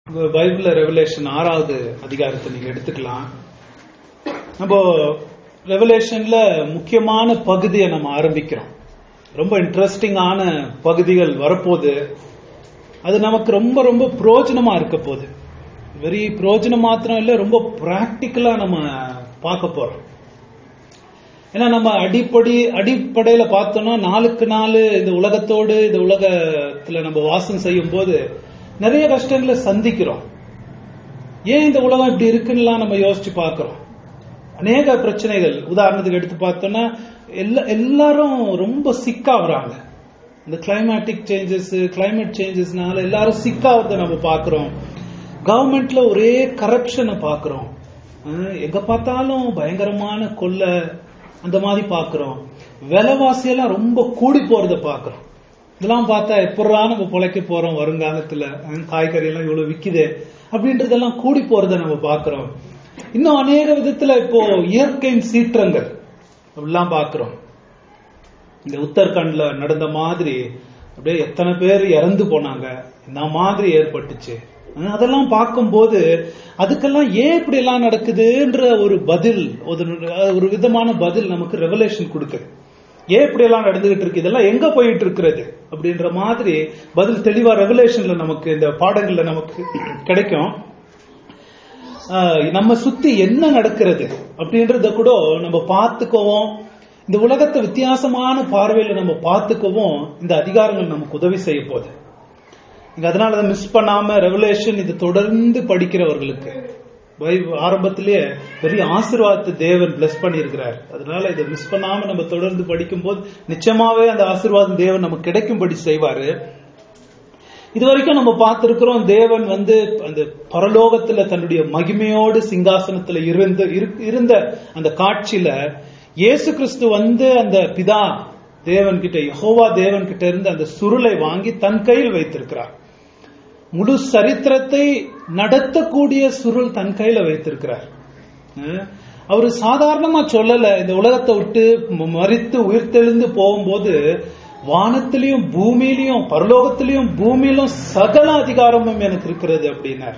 உங்க பைபிள்ல ரெவலேஷன் ஆறாவது அதிகாரத்தை நீங்க எடுத்துக்கலாம் நம்ம ரெவலேஷன்ல முக்கியமான பகுதியை நம்ம ஆரம்பிக்கிறோம் ரொம்ப இன்ட்ரெஸ்டிங்கான பகுதிகள் வரப்போகுது அது நமக்கு ரொம்ப ரொம்ப பிரயோஜனமா இருக்க போகுது வெரி பிரயோஜனம் மாத்திரம் இல்ல ரொம்ப பிராக்டிக்கலா நம்ம பார்க்க போறோம் ஏன்னா நம்ம அடிப்படை அடிப்படையில பார்த்தோம்னா நாளுக்கு நாள் இந்த உலகத்தோடு இந்த உலகத்துல நம்ம வாசம் செய்யும் போது நிறைய கஷ்டங்களை சந்திக்கிறோம் ஏன் இந்த உலகம் இப்படி இருக்குன்னுலாம் நம்ம யோசிச்சு பார்க்கிறோம் அநேக பிரச்சனைகள் உதாரணத்துக்கு எடுத்து பார்த்தோம்னா எல்லா எல்லாரும் ரொம்ப சிக்காகிறாங்க இந்த கிளைமேட்டிக் சேஞ்சஸ் கிளைமேட் சேஞ்சஸ்னால எல்லாரும் சிக்காகிறத நம்ம பார்க்கிறோம் கவர்மெண்ட்ல ஒரே கரப்ஷனை பார்க்கிறோம் அஹ் எங்க பார்த்தாலும் பயங்கரமான கொள்ளை அந்த மாதிரி பார்க்கிறோம் விலைவாசி எல்லாம் ரொம்ப கூடி போறத பார்க்கிறோம் இதெல்லாம் பார்த்தா எப்படா நம்ம பிழைக்க போறோம் வருங்காலத்துல அஹ் காய்கறி எல்லாம் இவ்வளவு விக்குது அப்படின்றதெல்லாம் கூடி போறத நம்ம பார்க்கிறோம் இன்னும் அநேக விதத்துல இப்போ இயற்கையின் சீற்றங்கள் அப்படிலாம் பார்க்கிறோம் இந்த உத்தரகண்ட்ல நடந்த மாதிரி அப்படியே எத்தனை பேர் இறந்து போனாங்க இந்த மாதிரி ஏற்பட்டுச்சு அஹ் அதெல்லாம் பார்க்கும்போது அதுக்கெல்லாம் ஏன் இப்படி எல்லாம் நடக்குதுன்ற ஒரு பதில் ஒரு ஒரு விதமான பதில் நமக்கு ரெவலேஷன் கொடுக்குது ஏன் இப்படி எல்லாம் நடந்துகிட்டு இருக்கு இதெல்லாம் எங்க போயிட்டு இருக்கிறது அப்படின்ற மாதிரி பதில் தெளிவா ரெவலேஷன்ல நமக்கு இந்த பாடங்கள்ல நமக்கு கிடைக்கும் ஆஹ் நம்ம சுத்தி என்ன நடக்கிறது அப்படின்றத கூட நம்ம பார்த்துக்கவும் இந்த உலகத்தை வித்தியாசமான பார்வையில நம்ம பார்த்துக்கவும் இந்த அதிகாரங்கள் நமக்கு உதவி செய்ய போகுது நீங்க அதனால அதை மிஸ் பண்ணாம ரெவலேஷன் இது தொடர்ந்து படிக்கிறவர்களுக்கு பைபிள் ஆரம்பத்திலேயே பெரிய ஆசீர்வாதத்தை தேவன் பிளஸ் பண்ணியிருக்கிறார் அதனால இதை மிஸ் பண்ணாம நம்ம தொடர்ந்து படிக்கும்போது நிச்சயமாவே அந்த ஆசீர்வாதம் தேவன் நமக்கு கிடைக்கும்படி செய்வாரு இது வரைக்கும் நம்ம பார்த்திருக்கிறோம் தேவன் வந்து அந்த பரலோகத்துல தன்னுடைய மகிமையோடு சிங்காசனத்துல இருந்த இரு- இருந்த அந்த காட்சியில இயேசு கிறிஸ்து வந்து அந்த பிதா தேவன் கிட்ட யெகோவா தேவன் கிட்ட இருந்து அந்த சுருளை வாங்கி தன் கையில் வைத்திருக்கிறார் முழு சரித்திரத்தை நடத்தக்கூடிய சுருள் தன் கையில வைத்திருக்கிறார் அஹ் அவரு சாதாரணமா சொல்லல இந்த உலகத்தை விட்டு ம- மரித்து உயிர்த்தெழுந்து போகும்போது வானத்திலையும் பூமியிலையும் பரலோகத்திலையும் பூமியிலும் சகல அதிகாரமும் எனக்கு இருக்கிறது அப்படின்னார்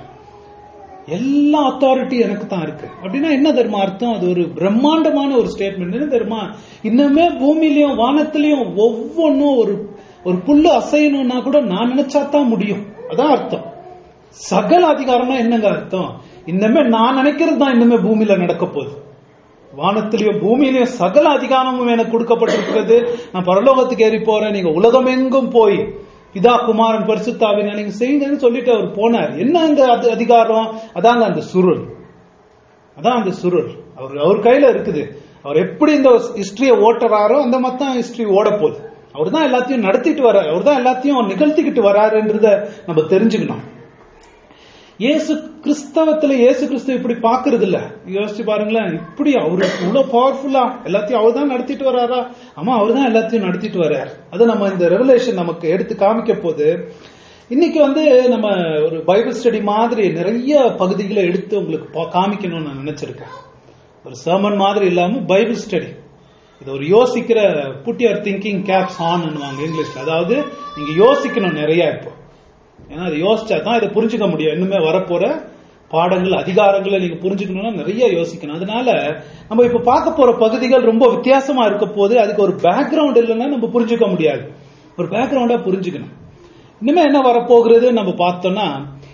எல்லா அத்தாரிட்டி எனக்கு தான் இருக்கு அப்படின்னா என்ன தெரியுமா அர்த்தம் அது ஒரு பிரம்மாண்டமான ஒரு ஸ்டேட்மெண்ட் என்ன தெரியுமா இன்னுமே பூமியிலையும் வானத்திலையும் ஒவ்வொன்றும் ஒரு ஒரு புல்லு அசையணும்னா கூட நான் நினைச்சா தான் முடியும் அதான் அர்த்தம் சகல அதிகாரம்னா என்னங்க அர்த்தம் இன்னமே நான் நினைக்கிறது தான் இன்னுமே பூமியில நடக்க போகுது வானத்திலையும் பூமியிலையும் சகல அதிகாரமும் எனக்கு கொடுக்கப்பட்டிருக்கிறது நான் பரலோகத்துக்கு ஏறி போறேன் நீங்க உலகமெங்கும் போய் இதா குமாரன் பரிசுத்தாவின நீங்க செய்யுங்கன்னு சொல்லிட்டு அவர் போனார் என்ன அந்த அதி- அதிகாரம் அதாங்க அந்த சுருள் அதான் அந்த சுருள் அவர் அவர் கையில இருக்குது அவர் எப்படி இந்த ஹிஸ்டரியை ஓட்டுறாரோ அந்த மாதிரி தான் ஹிஸ்டரி ஓட போகுது அவர் தான் எல்லாத்தையும் நடத்திட்டு வர்றாரு அவர் தான் எல்லாத்தையும் நிகழ்த்திக்கிட்டு வராருன்றத நம்ம தெரிஞ்சுக்கணும் இயேசு கிறிஸ்தவத்துல இயேசு கிறிஸ்து இப்படி பாக்குறது இல்ல யோசிச்சு பாருங்களேன் இப்படி அவரு இவ்வளவு பவர்ஃபுல்லா எல்லாத்தையும் அவர் தான் நடத்திட்டு வர்றாரா ஆமா அவர் தான் எல்லாத்தையும் நடத்திட்டு வர்றார் அது நம்ம இந்த ரெவலேஷன் நமக்கு எடுத்து காமிக்க போது இன்னைக்கு வந்து நம்ம ஒரு பைபிள் ஸ்டடி மாதிரி நிறைய பகுதிகளை எடுத்து உங்களுக்கு பா- காமிக்கணும்னு நான் நினைச்சிருக்கேன் ஒரு சர்மன் மாதிரி இல்லாம பைபிள் ஸ்டடி இது ஒரு யோசிக்கிற put your thinking caps on இங்கிலீஷ்ல அதாவது நீங்க யோசிக்கணும் நிறைய இப்போ ஏன்னா அதை யோசிச்சா தான் இதை புரிஞ்சுக்க முடியும் இன்னுமே வரப்போற பாடங்கள் அதிகாரங்களை நீங்க புரிஞ்சுக்கணும்னா நிறைய யோசிக்கணும் அதனால நம்ம இப்ப பார்க்க போற பகுதிகள் ரொம்ப வித்தியாசமா இருக்க போது அதுக்கு ஒரு பேக்ரவுண்ட் இல்லைன்னா நம்ம புரிஞ்சுக்க முடியாது ஒரு பேக்ரவுண்டா புரிஞ்சுக்கணும் இனிமே என்ன வரப்போகிறது நம்ம பார்த்தோம்னா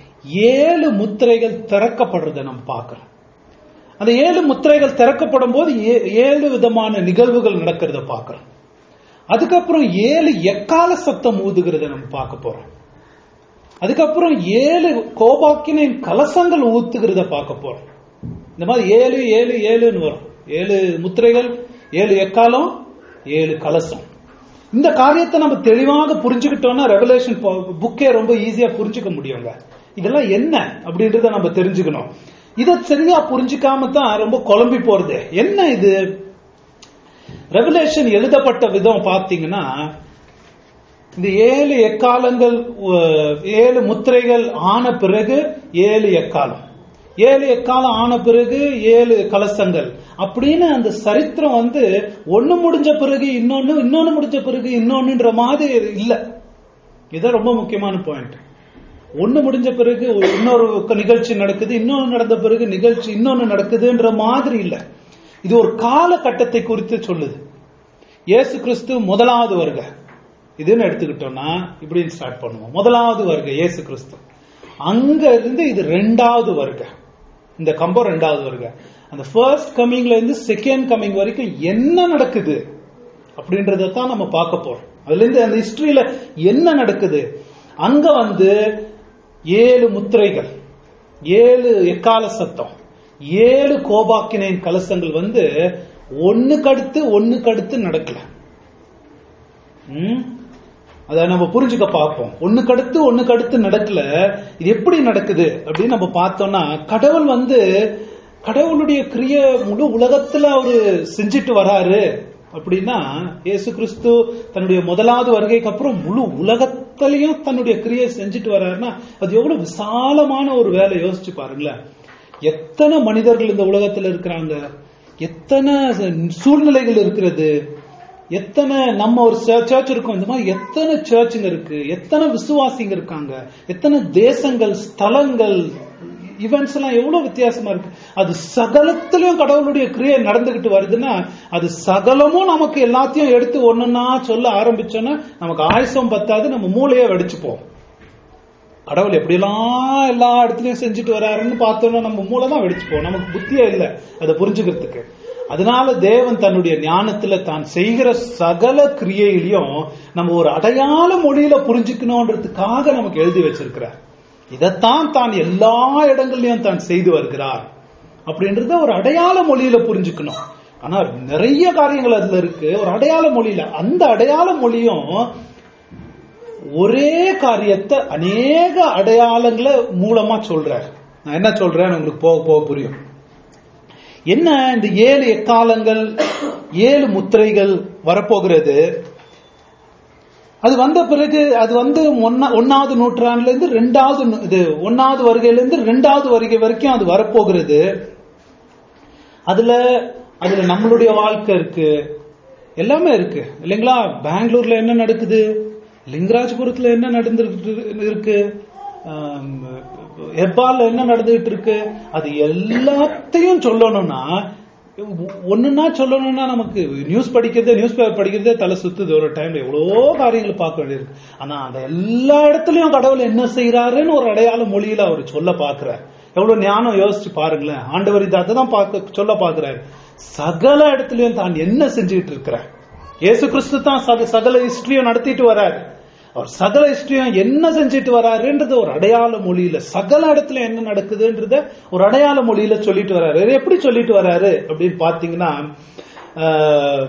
ஏழு முத்திரைகள் திறக்கப்படுறதை நம்ம பார்க்கிறோம் அந்த ஏழு முத்திரைகள் திறக்கப்படும் போது ஏ- ஏழு விதமான நிகழ்வுகள் நடக்கிறத பார்க்கிறோம் அதுக்கப்புறம் ஏழு எக்கால சத்தம் ஊதுகிறத நம்ம பார்க்க போறோம் அதுக்கப்புறம் ஏழு கோபாக்கினின் கலசங்கள் ஊத்துகிறத பார்க்க போறோம் இந்த மாதிரி ஏழு ஏழு ஏழுன்னு வரும் ஏழு முத்திரைகள் ஏழு எக்காலம் ஏழு கலசம் இந்த காரியத்தை நம்ம தெளிவாக புரிஞ்சுக்கிட்டோம்னா ரெவலேஷன் புக்கே ரொம்ப ஈஸியா புரிஞ்சுக்க முடியுங்க இதெல்லாம் என்ன அப்படின்றத நம்ம தெரிஞ்சுக்கணும் இதை சரியா புரிஞ்சுக்காம தான் ரொம்ப குழம்பி போறது என்ன இது ரெவலேஷன் எழுதப்பட்ட விதம் பார்த்தீங்கன்னா இந்த ஏழு எக்காலங்கள் அஹ், ஏழு முத்திரைகள் ஆன பிறகு ஏழு எக்காலம் ஏழு எக்காலம் ஆன பிறகு ஏழு கலசங்கள் அப்படின்னு அந்த சரித்திரம் வந்து ஒண்ணு முடிஞ்ச பிறகு இன்னொன்னு இன்னொன்னு முடிஞ்ச பிறகு இன்னொன்னுன்ற மாதிரி இல்ல இதுதான் ரொம்ப முக்கியமான பாயிண்ட் ஒண்ணு முடிஞ்ச பிறகு ஒரு- இன்னொரு நிகழ்ச்சி நடக்குது இன்னொன்னு நடந்த பிறகு நிகழ்ச்சி இன்னொன்னு நடக்குதுன்ற மாதிரி இல்ல இது ஒரு காலகட்டத்தை குறித்து சொல்லுது இயேசு கிறிஸ்து முதலாவது வருகை இதுன்னு எடுத்துக்கிட்டோம்னா இப்படின்னு ஸ்டார்ட் பண்ணுவோம் முதலாவது வருகை இயேசு கிறிஸ்து அங்க இருந்து இது ரெண்டாவது வருகை இந்த கம்பம் ரெண்டாவது வருகை அந்த ஃபர்ஸ்ட் கம்மிங்ல இருந்து செகண்ட் கம்மிங் வரைக்கும் என்ன நடக்குது அப்படின்றத தான் நம்ம பார்க்க போறோம் அதுல இருந்து அந்த ஹிஸ்டரியில என்ன நடக்குது அங்க வந்து ஏழு முத்திரைகள் ஏழு எக்கால சத்தம் ஏழு கோபாக்கினையின் கலசங்கள் வந்து ஒண்ணுக்கடுத்து ஒண்ணுக்கடுத்து நடக்கல ம்? அத நம்ம புரிஞ்சுக்க பார்ப்போம் ஒண்ணுக்கு அடுத்து ஒண்ணுக்கு அடுத்து நடக்கல இது எப்படி நடக்குது அப்படின்னு நம்ம பார்த்தோம்னா கடவுள் வந்து கடவுளுடைய கிரிய முழு உலகத்துல அவரு செஞ்சுட்டு வராரு அப்படின்னா இயேசு கிறிஸ்து தன்னுடைய முதலாவது வருகைக்கு அப்புறம் முழு உலகத்திலையும் தன்னுடைய கிரியை செஞ்சுட்டு வர்றாருன்னா அது எவ்வளவு விசாலமான ஒரு வேலை யோசிச்சு பாருங்களேன் எத்தனை மனிதர்கள் இந்த உலகத்துல இருக்கிறாங்க எத்தனை சூழ்நிலைகள் இருக்கிறது எத்தனை நம்ம ஒரு சர்ச் இருக்கோம் இந்த மாதிரி எத்தனை சர்ச்சுங்க இருக்கு எத்தனை விசுவாசிங்க இருக்காங்க எத்தனை தேசங்கள் ஸ்தலங்கள் ஈவெண்ட்ஸ் எல்லாம் எவ்வளவு வித்தியாசமா இருக்கு அது சகலத்திலயும் கடவுளுடைய கிரியை நடந்துகிட்டு வருதுன்னா அது சகலமும் நமக்கு எல்லாத்தையும் எடுத்து ஒன்னொன்னா சொல்ல ஆரம்பிச்சோன்னா நமக்கு ஆயுசம் பத்தாது நம்ம மூளையே வெடிச்சுப்போம் கடவுள் எப்படியெல்லாம் எல்லா இடத்துலயும் செஞ்சுட்டு வராருன்னு பார்த்தோம்னா நம்ம மூளை தான் வெடிச்சுப்போம் நமக்கு புத்தியே இல்லை அதை புரிஞ்சுக்கிறதுக்கு அதனால தேவன் தன்னுடைய ஞானத்துல தான் செய்கிற சகல கிரியையிலையும் நம்ம ஒரு அடையாள மொழியில புரிஞ்சுக்கணும்ன்றதுக்காக நமக்கு எழுதி வச்சிருக்கிறார் இதைத்தான் தான் எல்லா இடங்கள்லயும் தான் செய்து வருகிறார் அப்படின்றத ஒரு அடையாள மொழியில புரிஞ்சுக்கணும் ஆனா நிறைய காரியங்கள் அதுல இருக்கு ஒரு அடையாள மொழியில அந்த அடையாள மொழியும் ஒரே காரியத்தை அநேக அடையாளங்களை மூலமா சொல்றார் நான் என்ன சொல்றேன் உங்களுக்கு போக போக புரியும் என்ன இந்த ஏழு எக்காலங்கள் ஏழு முத்திரைகள் வரப்போகிறது அது வந்த பிறகு அது வந்து ஒன்னா- ஒன்னாவது நூற்றாண்டுல இருந்து ரெண்டாவது நூ- இது ஒன்னாவது வருகையில இருந்து ரெண்டாவது வருகை வரைக்கும் அது வரப்போகிறது அதுல அதுல நம்மளுடைய வாழ்க்கை இருக்கு எல்லாமே இருக்கு இல்லைங்களா பெங்களூர்ல என்ன நடக்குது லிங்கராஜபுரத்துல என்ன நடந்துட்டு இருக்கு ஆம், ஹெப்பால்ல என்ன நடந்துகிட்டு இருக்கு அது எல்லாத்தையும் சொல்லணும்னா ஒண்ணுன்னா சொல்லணும்னா நமக்கு நியூஸ் படிக்கிறதே நியூஸ் பேப்பர் படிக்கிறதே தலை சுத்துது ஒரு டைம்ல எவ்வளவோ காரியங்கள் பார்க்க வேண்டியிருக்கு ஆனா அந்த எல்லா இடத்துலயும் கடவுள் என்ன செய்யறாருன்னு ஒரு அடையாள மொழியில அவர் சொல்ல பாக்குறார் எவ்வளவு ஞானம் யோசிச்சு பாருங்களேன் ஆண்டவர் இதை தான் பார்க்க சொல்ல பாக்குறாரு சகல இடத்துலயும் தான் என்ன செஞ்சுட்டு இருக்கிறார் இயேசு கிறிஸ்து தான் சக- சகல ஹிஸ்டரியும் நடத்திட்டு வராரு அவர் சகல ஹிஸ்டரியும் என்ன செஞ்சுட்டு வராருன்றது ஒரு அடையாள மொழியில சகல இடத்துல என்ன நடக்குதுன்றத ஒரு அடையாள மொழியில சொல்லிட்டு வராரு இது எப்படி சொல்லிட்டு வராரு அப்படின்னு பாத்தீங்கன்னா ஆஹ்,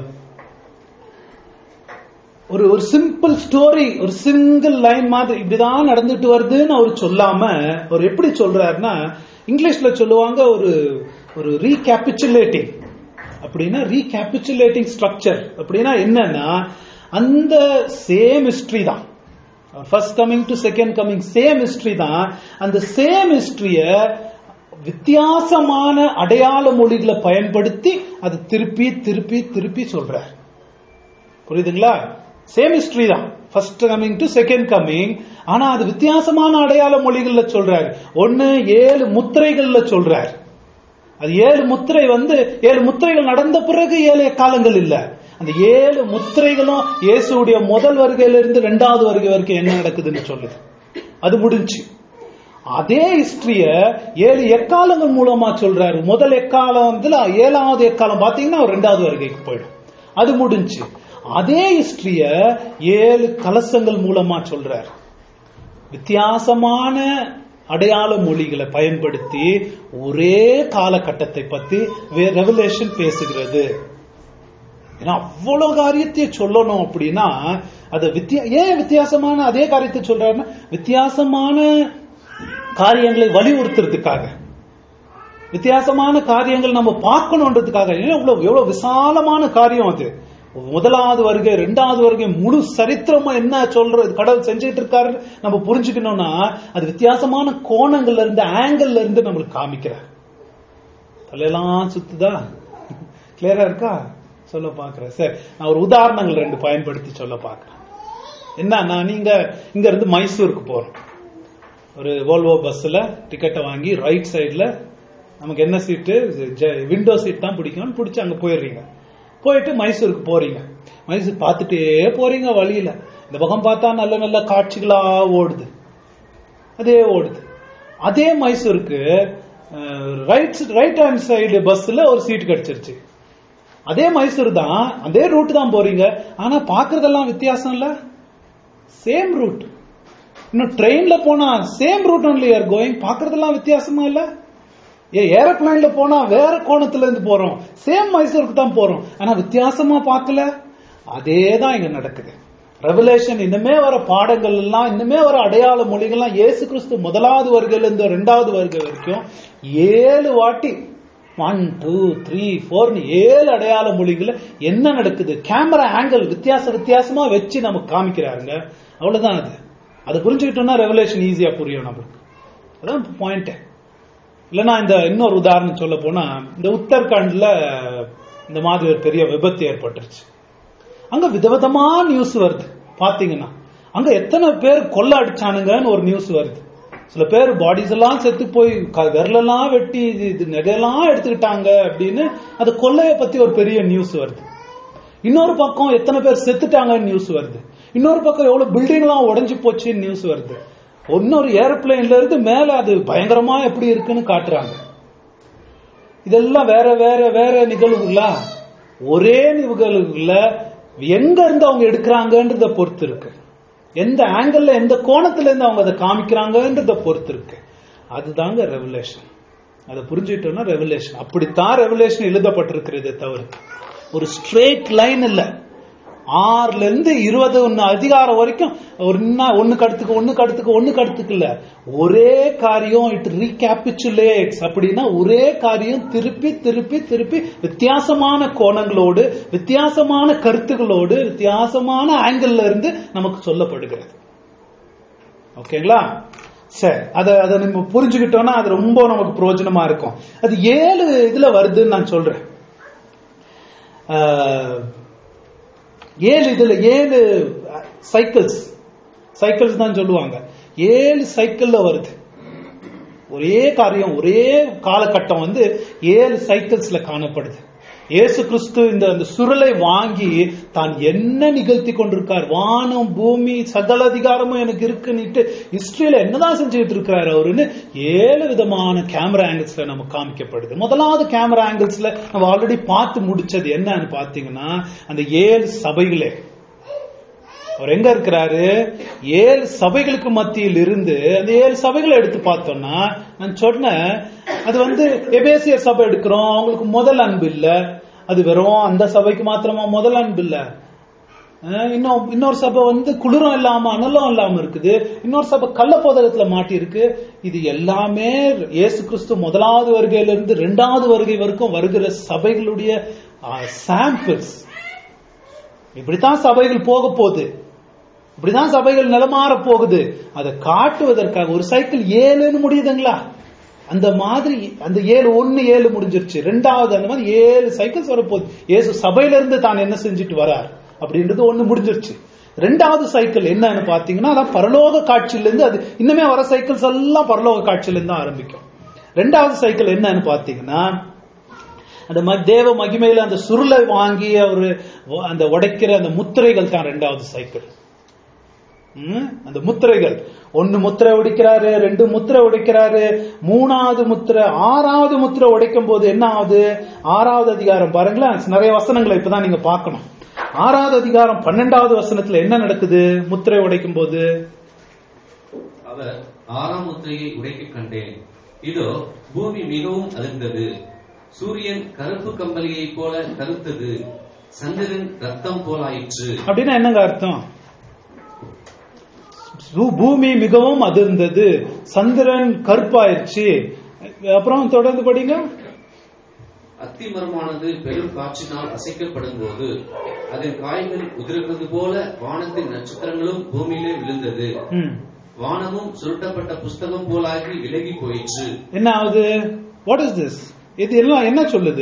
ஒரு ஒரு சிம்பிள் ஸ்டோரி ஒரு சிங்கிள் லைன் மாதிரி இப்படிதான் நடந்துட்டு வருதுன்னு அவர் சொல்லாம அவர் எப்படி சொல்றாருன்னா இங்கிலீஷ்ல சொல்லுவாங்க ஒரு ஒரு ரீகேபிச்சுலேட்டிங் அப்படின்னா ரீகேபிச்சுலேட்டிங் ஸ்ட்ரக்சர் அப்படின்னா என்னன்னா அந்த சேம் ஹிஸ்டரி தான் first coming to second coming same history தான் அந்த சேம் ஹிஸ்டரிய வித்தியாசமான அடையாள மொழிகளை பயன்படுத்தி அது திருப்பி திருப்பி திருப்பி சொல்றார் புரியுதுங்களா சேம் ஹிஸ்டரி தான் first coming to second coming ஆனா அது வித்தியாசமான அடையாள மொழிகள்ல சொல்றாரு ஒன்னு ஏழு முத்திரைகள்ல சொல்றார் அது ஏழு முத்திரை வந்து ஏழு முத்திரைகள் நடந்த பிறகு ஏழு காலங்கள் இல்ல அந்த ஏழு முத்திரைகளும் இயேசுடைய முதல் வருகையில இருந்து ரெண்டாவது வருகை வரைக்கும் என்ன நடக்குதுன்னு சொல்லுது அது முடிஞ்சு அதே ஹிஸ்டரிய ஏழு எக்காலங்கள் மூலமா சொல்றாரு முதல் எக்காலம் வந்து ஏழாவது எக்காலம் பாத்தீங்கன்னா அவர் ரெண்டாவது வருகைக்கு போயிடும் அது முடிஞ்சு அதே ஹிஸ்டரிய ஏழு கலசங்கள் மூலமா சொல்றாரு வித்தியாசமான அடையாள மொழிகளை பயன்படுத்தி ஒரே காலகட்டத்தை பத்தி ரெவலேஷன் பேசுகிறது ஏன்னா அவ்வளவு காரியத்தை சொல்லணும் அப்படின்னா அது வித்தியா ஏன் வித்தியாசமான அதே காரியத்தை சொல்றாருன்னா வித்தியாசமான காரியங்களை வலியுறுத்துறதுக்காக வித்தியாசமான காரியங்கள் நம்ம பார்க்கணுன்றதுக்காக ஏன் எவ்வளவு எவ்வளவு விசாலமான காரியம் அது முதலாவது வருகை ரெண்டாவது வருகை முழு சரித்திரமா என்ன சொல்றது கடவுள் செஞ்சுட்டு இருக்காரு நம்ம புரிஞ்சுக்கணும்னா அது வித்தியாசமான கோணங்கள்ல இருந்து ஆங்கிள் இருந்து நம்மளுக்கு காமிக்கிறார் தலையெல்லாம் சுத்துதா கிளியரா இருக்கா சொல்ல பாக்குறேன் சரி நான் ஒரு உதாரணங்கள் ரெண்டு பயன்படுத்தி சொல்ல பாக்குறேன் என்னன்னா நீங்க இங்க இருந்து மைசூருக்கு போறோம் ஒரு வோல்வோ பஸ்ல டிக்கெட்டை வாங்கி ரைட் சைடுல நமக்கு என்ன சீட்டு விண்டோ சீட் தான் பிடிக்கும் பிடிச்சி அங்க போயிடுறீங்க போயிட்டு மைசூருக்கு போறீங்க மைசூர் பார்த்துட்டே போறீங்க வழியில இந்த பக்கம் பார்த்தா நல்ல நல்ல காட்சிகளா ஓடுது அதே ஓடுது அதே மைசூருக்கு ரைட் ரைட் ஹேண்ட் சைடு பஸ்ல ஒரு சீட் கிடைச்சிருச்சு அதே மைசூர் தான் அதே ரூட் தான் போறீங்க ஆனா பாக்குறதெல்லாம் வித்தியாசம் இல்ல சேம் ரூட் இன்னும் ட்ரெயின்ல போனா same route only are going பாக்குறதெல்லாம் வித்தியாசமா இல்ல ஏ ஏரோப்ளைன்ல போனா வேற கோணத்துல இருந்து போறோம் சேம் மைசூருக்கு தான் போறோம் ஆனா வித்தியாசமா பார்க்கல அதே தான் இங்க நடக்குது ரெவலேஷன் இன்னுமே வர பாடங்கள் எல்லாம் இன்னுமே வர அடையாள மொழிகள்லாம் இயேசு கிறிஸ்து முதலாவது வருகையில இருந்து ரெண்டாவது வருகை வரைக்கும் ஏழு வாட்டி ஒன் டூ த்ரீ ஃபோர்னு ஏழு அடையாள மொழிகள் என்ன நடக்குது கேமரா ஆங்கிள் வித்தியாச வித்தியாசமா வச்சு நமக்கு காமிக்கிறாருங்க அவ்வளவுதான் அது அதை புரிஞ்சுக்கிட்டோம்னா ரெவலேஷன் ஈஸியா புரியும் நம்மளுக்கு அதான் பாயிண்ட் இல்லைன்னா இந்த இன்னொரு உதாரணம் சொல்ல போனா இந்த உத்தரகாண்ட்ல இந்த மாதிரி ஒரு பெரிய விபத்து ஏற்பட்டுருச்சு அங்க விதவிதமா நியூஸ் வருது பாத்தீங்கன்னா அங்க எத்தனை பேர் கொள்ள அடிச்சானுங்கன்னு ஒரு நியூஸ் வருது சில பேர் பாடிஸ் எல்லாம் செத்து போய் க- விரலெல்லாம் வெட்டி இது இது நகையெல்லாம் எடுத்துக்கிட்டாங்க அப்படின்னு அது கொள்ளைய பத்தி ஒரு பெரிய நியூஸ் வருது இன்னொரு பக்கம் எத்தனை பேர் செத்துட்டாங்கன்னு நியூஸ் வருது இன்னொரு பக்கம் எவ்வளவு பில்டிங் எல்லாம் உடைஞ்சு போச்சுன்னு நியூஸ் வருது இன்னொரு ஏரோப்ளேன்ல இருந்து மேல அது பயங்கரமா எப்படி இருக்குன்னு காட்டுறாங்க இதெல்லாம் வேற வேற வேற நிகழ்வுகளா ஒரே நிகழ்வுல எங்க இருந்து அவங்க எடுக்கிறாங்கன்றத பொறுத்து இருக்கு எந்த ஆங்கிள் எந்த கோணத்துல இருந்து அவங்க அதை காமிக்கிறாங்கன்றத பொறுத்து இருக்கு அதுதாங்க ரெவலேஷன் அதை புரிஞ்சுக்கிட்டோம்னா ரெவலேஷன் அப்படித்தான் ரெவலேஷன் எழுதப்பட்டிருக்கிறது தவிர ஒரு ஸ்ட்ரெயிட் லைன் இல்ல ஆறுல இருந்து இருபது ஒன்னு அதிகாரம் வரைக்கும் ஒரு என்ன- ஒண்ணுக்கு அடுத்துக்கு ஒண்ணுக்கு அடுத்துக்கு ஒண்ணுக்கு அடுத்துக்கு இல்ல ஒரே காரியம் இட் ரீகேபிச்சுலேட்ஸ் அப்படின்னா ஒரே காரியம் திருப்பி திருப்பி திருப்பி வித்தியாசமான கோணங்களோடு வித்தியாசமான கருத்துகளோடு வித்தியாசமான ஆங்கிள் இருந்து நமக்கு சொல்லப்படுகிறது ஓகேங்களா சரி அதை அதை நம்ம புரிஞ்சுக்கிட்டோம்னா அது ரொம்ப நமக்கு பிரயோஜனமா இருக்கும் அது ஏழு இதுல வருதுன்னு நான் சொல்றேன் ஆஹ், ஏழு இதுல ஏழு சைக்கிள்ஸ் சைக்கிள்ஸ் தான் சொல்லுவாங்க ஏழு சைக்கிள்ல வருது ஒரே காரியம் ஒரே காலகட்டம் வந்து ஏழு சைக்கிள்ஸ்ல காணப்படுது இயேசு கிறிஸ்து இந்த அந்த சுருளை வாங்கி தான் என்ன நிகழ்த்தி கொண்டிருக்கார் வானம் பூமி சகல அதிகாரமும் எனக்கு இருக்குன்னுட்டு ஹிஸ்டரியில என்னதான் செஞ்சுட்டு இருக்கிறாரு அவருன்னு ஏழு விதமான கேமரா ஆங்கிள்ஸ்ல நமக்கு காமிக்கப்படுது முதலாவது கேமரா ஆங்கிள்ஸ்ல நம்ம ஆல்ரெடி பார்த்து முடிச்சது என்னன்னு பாத்தீங்கன்னா அந்த ஏழு சபைகளே அவர் எங்க இருக்கிறாரு ஏழு சபைகளுக்கு மத்தியில் இருந்து அந்த ஏழு சபைகளை எடுத்து பார்த்தோம்னா நான் சொன்னேன் அது வந்து எபேசியர் சபை எடுக்கிறோம் அவங்களுக்கு முதல் அன்பு இல்ல அது வெறும் அந்த சபைக்கு மாத்திரமா முதல் அன்பு இல்ல அஹ் இன்னும் இன்னொரு சபை வந்து குளிரும் இல்லாம அனலும் இல்லாம இருக்குது இன்னொரு சபை கள்ள போதகத்துல மாட்டி இருக்கு இது எல்லாமே இயேசு கிறிஸ்து முதலாவது வருகையிலிருந்து இரண்டாவது வருகை வரைக்கும் வருகிற சபைகளுடைய சாம்பிள்ஸ் இப்படித்தான் சபைகள் போக போகுது இப்படிதான் சபைகள் நிலமாற போகுது அதை காட்டுவதற்காக ஒரு சைக்கிள் ஏழுன்னு முடியுதுங்களா அந்த மாதிரி அந்த ஏழு ஒண்ணு ஏழு முடிஞ்சிருச்சு ரெண்டாவது அந்த மாதிரி ஏழு சைக்கிள்ஸ் வரப்போகுது இயேசு சபையில இருந்து தான் என்ன செஞ்சுட்டு வரார் அப்படின்றது ஒண்ணு முடிஞ்சிருச்சு ரெண்டாவது சைக்கிள் என்னன்னு பாத்தீங்கன்னா அதான் பரலோக காட்சியில இருந்து அது இன்னுமே வர சைக்கிள்ஸ் எல்லாம் பரலோக காட்சியில இருந்து தான் ஆரம்பிக்கும் ரெண்டாவது சைக்கிள் என்னன்னு பாத்தீங்கன்னா அந்த ம- தேவ மகிமையில அந்த சுருளை வாங்கி அவரு வ- அந்த உடைக்கிற அந்த முத்திரைகள் தான் ரெண்டாவது சைக்கிள் ம்? அந்த முத்திரைகள் ஒன்னு முத்திரை உடைக்கிறாரு ரெண்டு முத்திரை உடைக்கிறாரு மூணாவது முத்திரை ஆறாவது முத்திரை உடைக்கும் போது என்ன ஆகுது ஆறாவது அதிகாரம் பாருங்களேன் நிறைய வசனங்களை இப்பதான் நீங்க பார்க்கணும் ஆறாவது அதிகாரம் பன்னெண்டாவது வசனத்துல என்ன நடக்குது முத்திரை உடைக்கும் போது அவர் ஆறாம் முத்திரையை உடைக்கக் கண்டேன் இதோ பூமி மிகவும் அதிர்ந்தது சூரியன் கருப்பு கம்பளியைப் போல கருத்தது சந்திரன் ரத்தம் போலாயிற்று அப்படின்னா என்னங்க அர்த்தம் பூ- பூமி மிகவும் அதிர்ந்தது சந்திரன் கருப்பாயிருச்சு அப்புறம் தொடர்ந்து படிங்க அத்திமரமானது பெரும் காற்றினால் அசைக்கப்படும் போது அதன் காய்கள் உதிர்கிறது போல வானத்தின் நட்சத்திரங்களும் பூமியிலே விழுந்தது ம். வானமும் சுருட்டப்பட்ட புஸ்தகம் போலாகி விலகி போயிற்று என்ன ஆகுது வாட் இஸ் திஸ் இது எல்லாம் என்ன சொல்லுது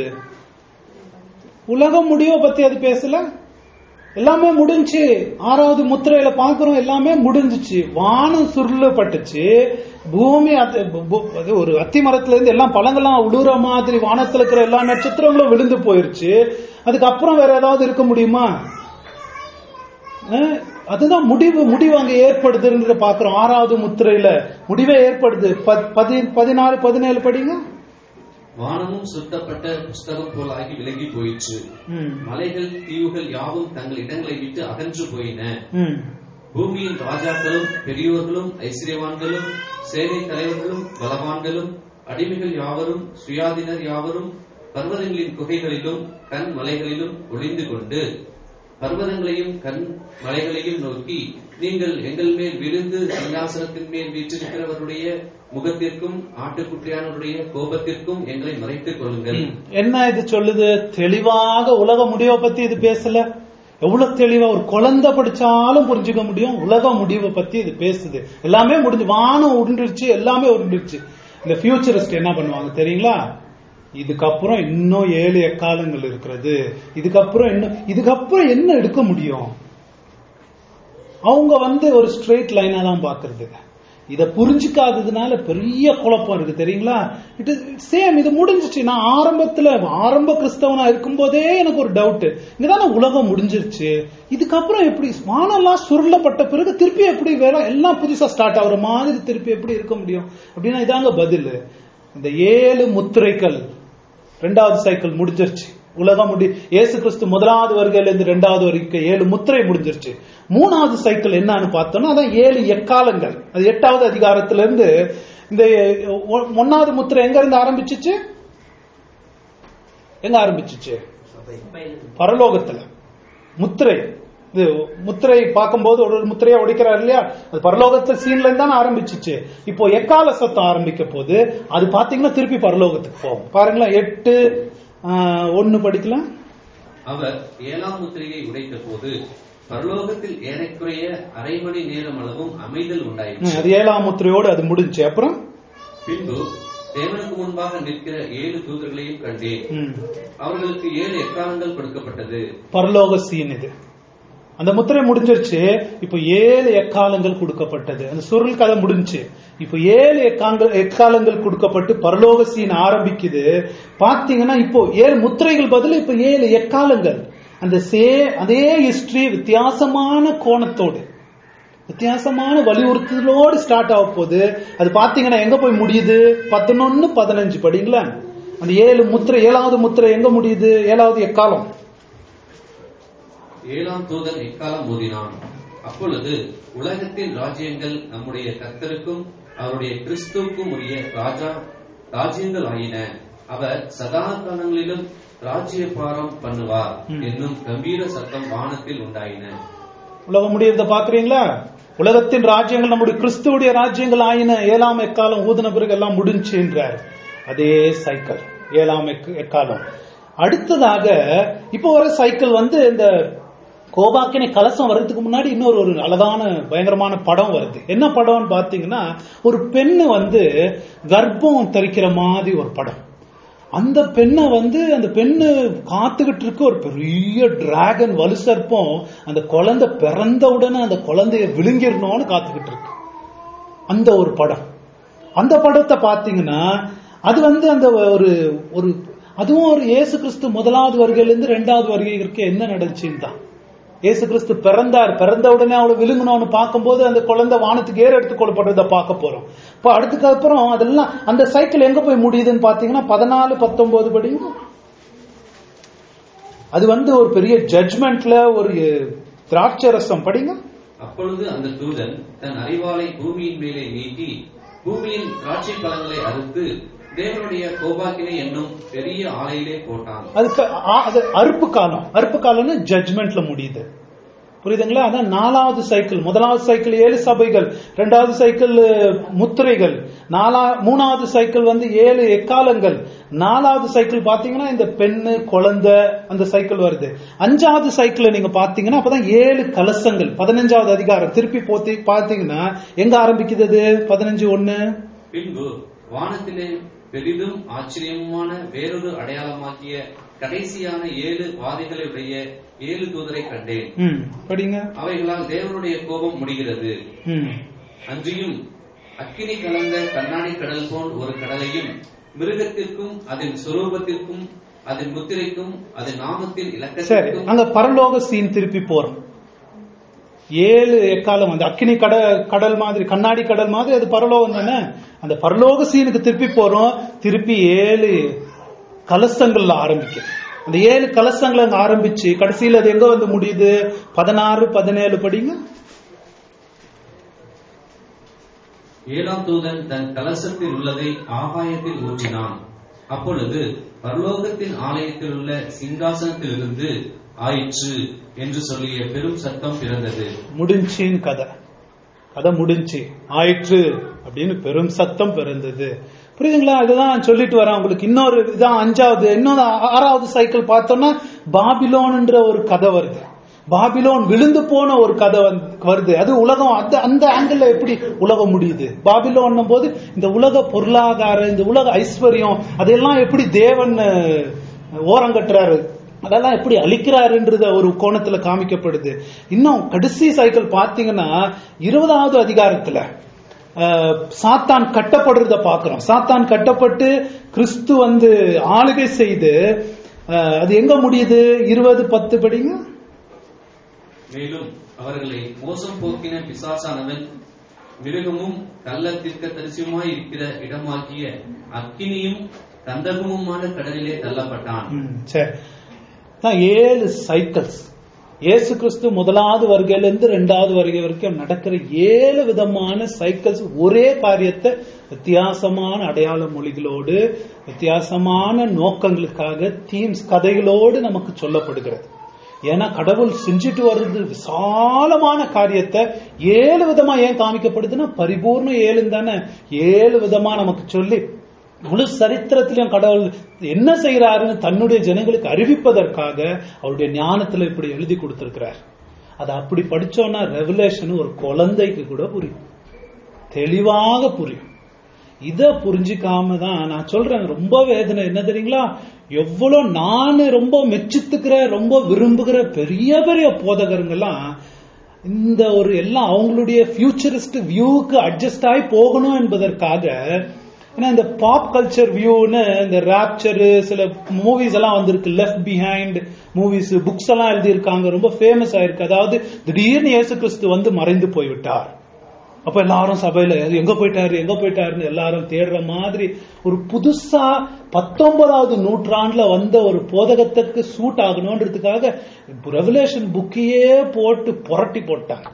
உலகம் முடிவை பத்தி அது பேசல எல்லாமே முடிஞ்சு ஆறாவது முத்திரையில பாக்குறோம் எல்லாமே முடிஞ்சுச்சு வானம் சுருளப்பட்டுச்சு பூமி அது பு- அது ஒரு அத்தி மரத்துல இருந்து எல்லாம் பழங்கள்லாம் உழுற மாதிரி வானத்துல இருக்கிற எல்லா நட்சத்திரங்களும் விழுந்து போயிருச்சு அதுக்கப்புறம் வேற ஏதாவது இருக்க முடியுமா அஹ், அதுதான் முடிவு முடிவு அங்க ஏற்படுதுன்றத பாக்குறோம் ஆறாவது முத்திரையில முடிவே ஏற்படுது பத்- பதி- பதினாறு பதினேழு படிங்க வானமும் சுட்டப்பட்ட புஸ்தகம் போலாகி விலகி போயிற்று ம், மலைகள் தீவுகள் யாவும் தங்கள் இடங்களை விட்டு அகன்று போயின ம், பூமியின் ராஜாக்களும் பெரியோர்களும் ஐஸ்வர்யவான்களும் சேனை தலைவர்களும் பலவான்களும் அடிமைகள் யாவரும் சுயாதீனர் யாவரும் பர்வதங்களின் குகைகளிலும் கண் மலைகளிலும் ஒளிந்து கொண்டு பர்வதங்களையும் கண் மலைகளையும் நோக்கி நீங்கள் எங்கள் மேல் விழுந்து சிங்காசனத்தின் மேல் வீற்றிருக்கிறவருடைய முகத்திற்கும் ஆட்டுக்குட்டியானவருடைய கோபத்திற்கும் எங்களை மறைத்துக் கொள்ளுங்கள் ம். என்ன இது சொல்லுது தெளிவாக உலக முடிவை பத்தி இது பேசல எவ்வளவு தெளிவா ஒரு குழந்தை படிச்சாலும் புரிஞ்சுக்க முடியும் உலக முடிவை பத்தி இது பேசுது எல்லாமே முடிஞ்சு வானம் உருண்டுருச்சு எல்லாமே உருண்டுருச்சு இந்த ஃபியூச்சரிஸ்ட் என்ன பண்ணுவாங்க தெரியுங்களா இதுக்கப்புறம் இன்னும் ஏழு எக்காலங்கள் இருக்கிறது இதுக்கப்புறம் இன்னும் இதுக்கப்புறம் என்ன எடுக்க முடியும் அவங்க வந்து ஒரு ஸ்ட்ரெயிட் லைனா தான் பாக்குறது இத புரிஞ்சுக்காததுனால பெரிய குழப்பம் இருக்கு தெரியுங்களா இட் சேம் இது முடிஞ்சிச்சு நான் ஆரம்பத்துல ஆரம்ப கிறிஸ்தவனா இருக்கும்போதே எனக்கு ஒரு டவுட் இங்கதானே உலகம் முடிஞ்சிருச்சு இதுக்கப்புறம் எப்படி வானம்லாம் சுருளப்பட்ட பிறகு திருப்பி எப்படி வேற எல்லாம் புதுசா ஸ்டார்ட் ஆகுற மாதிரி திருப்பி எப்படி இருக்க முடியும் அப்படின்னா இதாங்க பதில் இந்த ஏழு முத்திரைகள் ரெண்டாவது சைக்கிள் முடிஞ்சிருச்சு உலகம் முடி இயேசு கிறிஸ்து முதலாவது வருகையில இருந்து ரெண்டாவது வரைக்கும் ஏழு முத்திரை முடிஞ்சிருச்சு மூணாவது சைக்கிள் என்னன்னு பார்த்தோம்னா அதான் ஏழு எக்காலங்கள் அது எட்டாவது அதிகாரத்துல இருந்து இந்த ஒ- ஒன்னாவது முத்திரை எங்க இருந்து ஆரம்பிச்சுச்சு எங்க ஆரம்பிச்சுச்சு பரலோகத்துல முத்திரை இது முத்திரை பார்க்கும்போது ஒரு ஒரு முத்திரையை உடைக்கிறார் இல்லையா அது பரலோகத்துல சீன்ல இருந்து தானே ஆரம்பிச்சுச்சு இப்போ எக்கால சத்தம் ஆரம்பிக்க போது அது பாத்தீங்கன்னா திருப்பி பரலோகத்துக்கு போகும் பாருங்களேன் எட்டு ஆஹ், ஒண்ணு படிக்கலாம் அவர் ஏழாம் முத்திரையை உடைத்த போது பரலோகத்தில் ஏறக்குறைய அரை மணி நேரம் அளவும் அமைதல் ம், உண்டாயிற்று அது ஏழாம் முத்திரையோடு அது முடிஞ்சு அப்புறம் பின்பு தேவனுக்கு முன்பாக நிற்கிற ஏழு தூதர்களையும் கண்டேன் ம், அவர்களுக்கு ஏழு எக்காலங்கள் கொடுக்கப்பட்டது பரலோக சீன் இது அந்த முத்திரை முடிஞ்சிருச்சு இப்போ ஏழு எக்காலங்கள் கொடுக்கப்பட்டது அந்த சுருள் கதை முடிஞ்சுச்சு இப்போ ஏழு எக்காங்கள் எக்காலங்கள் கொடுக்கப்பட்டு பரலோக சீன் ஆரம்பிக்குது பாத்தீங்கன்னா இப்போ ஏழு முத்திரைகள் பதில் இப்போ ஏழு எக்காலங்கள் அந்த சே அதே ஹிஸ்டரி வித்தியாசமான கோணத்தோடு வித்தியாசமான வலியுறுத்தலோடு ஸ்டார்ட் ஆக போகுது அது பாத்தீங்கன்னா எங்க போய் முடியுது பதினொன்னு பதினஞ்சு படிங்களா அந்த ஏழு முத்திரை ஏழாவது முத்திரை எங்க முடியுது ஏழாவது எக்காலம் ஏழாம் தூதன் எக்காலம் ஊதினான் அப்பொழுது உலகத்தின் ராஜ்யங்கள் நம்முடைய கர்த்தருக்கும் அவருடைய கிறிஸ்துவுக்கும் உரிய ராஜா ராஜ்யங்கள் ஆயின அவர் சதா காலங்களிலும் ராஜ்யபாரம் பண்ணுவார் ம். என்னும் கம்பீர சத்தம் வானத்தில் உண்டாயின உலகம் முடியறத பாக்குறீங்களா உலகத்தின் ராஜ்யங்கள் நம்முடைய கிறிஸ்துவுடைய ராஜ்யங்கள் ஆயின ஏழாம் எக்காலம் ஊதின பிறகு எல்லாம் முடிஞ்சுன்றார் அதே சைக்கிள் ஏழாம் எக்க- எக்காலம் அடுத்ததாக இப்போ ஒரு சைக்கிள் வந்து இந்த கோபாக்கினை கலசம் வர்றதுக்கு முன்னாடி இன்னொரு ஒரு அழகான பயங்கரமான படம் வருது என்ன படம்னு பாத்தீங்கன்னா ஒரு பெண்ணு வந்து கர்ப்பம் தரிக்கிற மாதிரி ஒரு படம் அந்த பெண்ணை வந்து அந்த பெண்ணு காத்துக்கிட்டு இருக்க ஒரு பெரிய டிராகன் வலுசர்ப்பம் அந்த குழந்தை பிறந்த உடனே அந்த குழந்தைய விழுங்கிடணும்னு காத்துக்கிட்டு இருக்கு அந்த ஒரு படம் அந்த படத்தை பாத்தீங்கன்னா அது வந்து அந்த ஒரு ஒரு அதுவும் ஒரு இயேசு கிறிஸ்து முதலாவது வருகையில இருந்து ரெண்டாவது வருகை வரைக்கும் என்ன நடந்துச்சுன்னு தான் இயேசு கிறிஸ்து பிறந்தார் பிறந்த உடனே அவளை விழுங்கணும்னு பார்க்கும்போது அந்த குழந்தை வானத்துக்கு ஏற எடுத்துக் கொள்ளப்படுறத பார்க்க போறோம் இப்போ அடுத்ததுக்கு அப்புறம் அதெல்லாம் அந்த சைக்கிள் எங்க போய் முடியுதுன்னு பாத்தீங்கன்னா பதினாலு பத்தொன்பது படி அது வந்து ஒரு பெரிய ஜட்ஜ்மெண்ட்ல ஒரு திராட்சை ரசம் படிங்க அப்பொழுது அந்த தூதன் தன் அறிவாளை பூமியின் மேலே நீட்டி பூமியின் திராட்சை பழங்களை அறுத்து தேவனுடைய கோபாக்கினை என்னும் பெரிய ஆலையிலே போட்டான் அதுக்கு ஆ- அது அறுப்பு காலம் அறுப்பு காலம்னு ஜட்ஜ்மெண்ட்ல முடியுது புரியுதுங்களா அதான் நாலாவது சைக்கிள் முதலாவது சைக்கிள் ஏழு சபைகள் ரெண்டாவது சைக்கிள் அஹ், முத்திரைகள் நாலா மூணாவது சைக்கிள் வந்து ஏழு எக்காலங்கள் நாலாவது சைக்கிள் பாத்தீங்கன்னா இந்த பெண்ணு குழந்தை அந்த சைக்கிள் வருது அஞ்சாவது சைக்கிள் நீங்க பாத்தீங்கன்னா அப்பதான் ஏழு கலசங்கள் பதினஞ்சாவது அதிகாரம் திருப்பி போத்தி பாத்தீங்கன்னா எங்க ஆரம்பிக்குது அது பதினஞ்சு ஒண்ணு பின்பு வானத்திலே பெரிதும் ஆச்சரியமான வேறொரு அடையாளமாக்கிய கடைசியான ஏழு வாதைகளுடைய ஏழு தூதரை கண்டேன் ம் படிங்க அவைகளால் தேவனுடைய கோபம் முடிகிறது ம் அன்றியும் அக்கினி கலந்த கண்ணாடி கடல் போல் ஒரு கடலையும் மிருகத்திற்கும் அதன் சுரூபத்திற்கும் அதன் முத்திரைக்கும் அதன் நாமத்தின் சரி இலக்கத்திற்கும் அங்க பரலோக சீன் திருப்பி போறோம் ஏழு எக்காலம் வந்து அக்கினி கடல் கடல் மாதிரி கண்ணாடி கடல் மாதிரி அது பரலோகம் தானே அந்த பரலோக சீனுக்கு திருப்பி போறோம் திருப்பி ஏழு கலசங்கள்ல ஆரம்பிக்குது அந்த ஏழு கலசங்கள் அங்க ஆரம்பிச்சு கடைசியில அது எங்க வந்து முடியுது பதினாறு பதினேழு படிங்க ஏழாம் தூதன் தன் கலசத்தில் உள்ளதை ஆகாயத்தில் ஊற்றினான் அப்பொழுது பரலோகத்தின் ஆலயத்தில் உள்ள சிங்காசனத்திலிருந்து ஆயிற்று என்று சொல்லிய பெரும் சத்தம் பிறந்தது முடிஞ்சின்னு கதை கதை முடிஞ்சு ஆயிற்று அப்படின்னு பெரும் சத்தம் பிறந்தது புரியுதுங்களா இதுதான் சொல்லிட்டு வரேன் உங்களுக்கு இன்னொரு இதான் அஞ்சாவது இன்னொரு ஆறாவது சைக்கிள் பார்த்தோம்னா பாபிலோன்ன்ற ஒரு கதை வருது பாபிலோன் விழுந்து போன ஒரு கதை வந்து- வருது அது உலகம் அந்த அந்த ஆங்கிள் எப்படி உலகம் முடியுது பாபிலோன் போது இந்த உலக பொருளாதாரம் இந்த உலக ஐஸ்வர்யம் அதெல்லாம் எப்படி தேவன் அஹ், ஓரங்கட்டுறாரு அதெல்லாம் எப்படி அழிக்கிறாருன்றது ஒரு கோணத்துல காமிக்கப்படுது இன்னும் கடைசி சைக்கிள் பாத்தீங்கன்னா இருபதாவது அதிகாரத்துல அஹ், சாத்தான் கட்டப்படுறத பாக்குறோம் சாத்தான் கட்டப்பட்டு கிறிஸ்து வந்து ஆளுகை செய்து அஹ், அது எங்க முடியுது இருபது பத்து படிங்க மேலும் அவர்களை மோசம் போக்கின பிசாசானவன் மிருகமும் கள்ள தீர்க்க தரிசியுமாய் இருக்கிற இடமாகிய அக்கினியும் கந்தகமுமான கடலிலே தள்ளப்பட்டான் ம், சரி தான் ஏழு சைக்கிள்ஸ் இயேசு கிறிஸ்து முதலாவது வருகையிலிருந்து ரெண்டாவது வருகை வரைக்கும் நடக்கிற ஏழு விதமான சைக்கிள்ஸ் ஒரே காரியத்தை வித்தியாசமான அடையாள மொழிகளோடு வித்தியாசமான நோக்கங்களுக்காக தீம்ஸ் கதைகளோடு நமக்கு சொல்லப்படுகிறது ஏன்னா கடவுள் செஞ்சுட்டு வர்றது விசாலமான காரியத்தை ஏழு விதமா ஏன் காமிக்கப்படுதுன்னா பரிபூர்ண ஏழுன்னு தானே ஏழு விதமா நமக்கு சொல்லி முழு சரித்திரத்திலும் கடவுள் என்ன செய்யறாருன்னு தன்னுடைய ஜனங்களுக்கு அறிவிப்பதற்காக அவருடைய ஞானத்துல இப்படி எழுதி கொடுத்திருக்கிறார் அதை அப்படி படிச்சோம்னா ரெவலேஷன் ஒரு குழந்தைக்கு கூட புரியும் தெளிவாக புரியும் இத புரிஞ்சுக்காம தான் நான் சொல்றேன் ரொம்ப வேதனை என்ன தெரியுங்களா எவ்வளவு நானு ரொம்ப மெச்சித்துக்கிற ரொம்ப விரும்புகிற பெரிய பெரிய போதகருங்கெல்லாம் இந்த ஒரு எல்லாம் அவங்களுடைய ஃபியூச்சரிஸ்ட் வியூவுக்கு அட்ஜஸ்ட் ஆகி போகணும் என்பதற்காக ஏன்னா இந்த பாப் கல்ச்சர் வியூன்னு இந்த ராப்சரு சில மூவிஸ் எல்லாம் வந்திருக்கு லெஃப்ட் பிஹைண்ட் மூவிஸ் புக்ஸ் எல்லாம் எழுதியிருக்காங்க ரொம்ப ஃபேமஸ் ஆயிருக்கு அதாவது திடீர்னு இயேசு கிறிஸ்து வந்து மறைந்து போய்விட்டார் அப்ப எல்லாரும் சபையில எங்க போயிட்டாரு எங்க போயிட்டாருன்னு எல்லாரும் தேடுற மாதிரி ஒரு புதுசா பத்தொன்பதாவது நூற்றாண்டுல வந்த ஒரு போதகத்துக்கு சூட் ஆகணும்ன்றதுக்காக ரெவலேஷன் புக்கையே போட்டு புரட்டி போட்டாங்க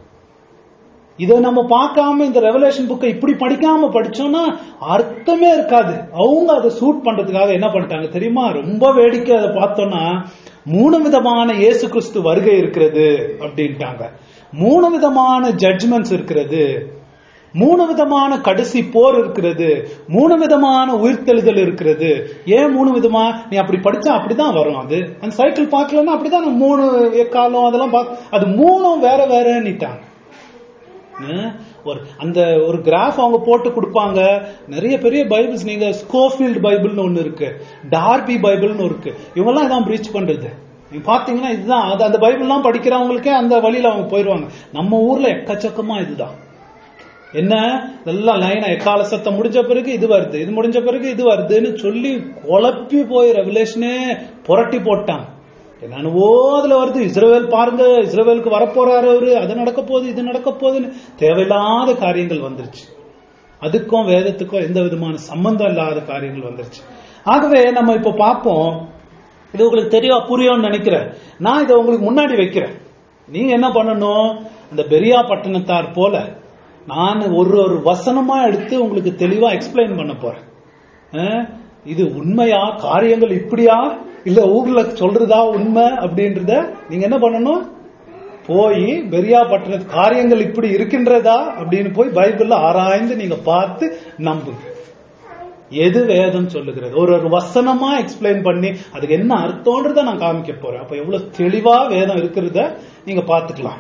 இதை நம்ம பார்க்காம இந்த ரெவலேஷன் புக்கை இப்படி படிக்காம படிச்சோம்னா அர்த்தமே இருக்காது அவங்க அதை சூட் பண்றதுக்காக என்ன பண்ணிட்டாங்க தெரியுமா ரொம்ப வேடிக்கை அதை பார்த்தோம்னா மூணு விதமான இயேசு கிறிஸ்து வருகை இருக்கிறது அப்படின்ட்டாங்க மூணு விதமான ஜட்ஜ்மெண்ட்ஸ் இருக்கிறது மூணு விதமான கடைசி போர் இருக்கிறது மூணு விதமான உயிர்த்தெழுதல் இருக்கிறது ஏன் மூணு விதமா நீ அப்படி படிச்சா அப்படிதான் வரும் அது அந்த சைக்கிள் பார்க்கலன்னா அப்படிதான் நான் மூணு காலம் அதெல்லாம் பார்க்க அது மூணும் வேற வேறன்னுட்டாங்க ஹம், ஒரு அந்த ஒரு கிராஃப் அவங்க போட்டு கொடுப்பாங்க நிறைய பெரிய பைபிள்ஸ் நீங்க ஸ்கோஃபீல்ட் பைபிள்னு ஒன்னு இருக்கு டார்பி பைபிள்னு இருக்கு இவங்கெல்லாம் இதான் பிரீச் பண்றது நீங்க பாத்தீங்கன்னா இதுதான் அது அந்த பைபிள்லாம் படிக்கிறவங்களுக்கே அந்த வழியில அவங்க போயிடுவாங்க நம்ம ஊர்ல எக்கச்சக்கமா இதுதான் என்ன இதெல்லாம் லைனா எக்கால சத்தம் முடிஞ்ச பிறகு இது வருது இது முடிஞ்ச பிறகு இது வருதுன்னு சொல்லி குழப்பி போய் ரெவலேஷனே புரட்டி போட்டாங்க என்னவோ அதுல வருது இஸ்ரவேல் பாருங்க இஸ்ரவேலுக்கு வரப்போறாரு அவரு அது நடக்க போகுது இது நடக்க போகுதுன்னு தேவையில்லாத காரியங்கள் வந்துருச்சு அதுக்கும் வேதத்துக்கும் எந்த விதமான சம்பந்தம் இல்லாத காரியங்கள் வந்துருச்சு ஆகவே நம்ம இப்ப பார்ப்போம் இது உங்களுக்கு தெரியவா புரியும்னு நினைக்கிறேன் நான் இதை உங்களுக்கு முன்னாடி வைக்கிறேன் நீங்க என்ன பண்ணணும் அந்த பெரியா பட்டணத்தார் போல நான் ஒரு ஒரு வசனமா எடுத்து உங்களுக்கு தெளிவா எக்ஸ்பிளைன் பண்ண போறேன் அஹ், இது உண்மையா காரியங்கள் இப்படியா இல்ல ஊர்ல சொல்றதா உண்மை அப்படின்றத நீங்க என்ன பண்ணணும் போய் பெரியா பட்டண காரியங்கள் இப்படி இருக்கின்றதா அப்படின்னு போய் பைபிள்ல ஆராய்ந்து நீங்க பார்த்து நம்புங்க எது வேதம் சொல்லுகிறது ஒரு ஒரு வசனமா எக்ஸ்பிளைன் பண்ணி அதுக்கு என்ன அர்த்தம்ன்றத நான் காமிக்க போறேன் அப்ப எவ்வளவு தெளிவா வேதம் இருக்கிறத நீங்க பாத்துக்கலாம்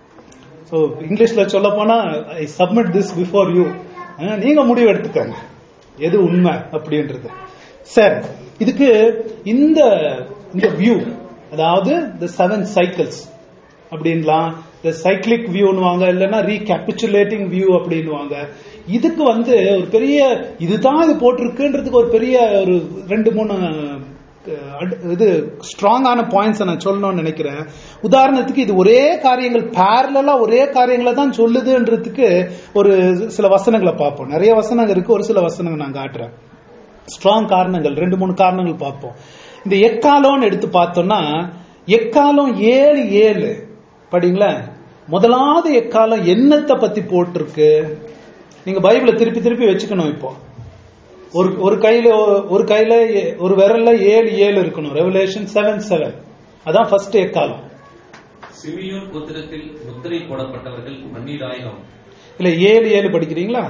சோ இங்கிலீஷ்ல சொல்ல போனா I submit this before you நீங்க முடிவு எடுத்துக்கங்க எது உண்மை அப்படின்றது சரி இதுக்கு இந்த இந்த வியூ அதாவது இந்த செவன் சைக்கிள்ஸ் அப்படின்லாம் இந்த சைக்கிளிக் வியூன்னுவாங்க இல்லைன்னா ரீகேபிச்சுலேட்டிங் வியூ அப்படின்னுவாங்க இதுக்கு வந்து ஒரு பெரிய இதுதான் இது போட்டிருக்குன்றதுக்கு ஒரு பெரிய ஒரு ரெண்டு மூணு அஹ், அட்- இது ஸ்ட்ராங்கான பாயிண்ட்ஸ் நான் சொல்லணும்னு நினைக்கிறேன் உதாரணத்துக்கு இது ஒரே காரியங்கள் பேரலா ஒரே காரியங்களை தான் சொல்லுதுன்றதுக்கு ஒரு சில வசனங்களை பார்ப்போம் நிறைய வசனங்கள் இருக்கு ஒரு சில வசனங்கள் நான் காட்டுறேன் ஸ்ட்ராங் காரணங்கள் ரெண்டு மூணு காரணங்கள் பார்ப்போம் இந்த எக்காலம்னு எடுத்து பார்த்தோம்னா எக்காலம் ஏழு ஏழு படிங்களேன் முதலாவது எக்காலம் என்னத்தை பத்தி போட்டிருக்கு நீங்க பைபிளை திருப்பி திருப்பி வச்சுக்கணும் இப்போ ஒரு ஒரு கையில ஒரு கையில ஏ- ஒரு விரல்ல ஏழு ஏழு இருக்கணும் ரெவலேஷன் செவன் செவன் அதான் ஃபர்ஸ்ட் எக்காலம் சிமியோன் கோத்திரத்தில் முத்திரை போடப்பட்டவர்கள் பன்னிராயிரம் இல்ல ஏழு ஏழு படிக்கிறீங்களா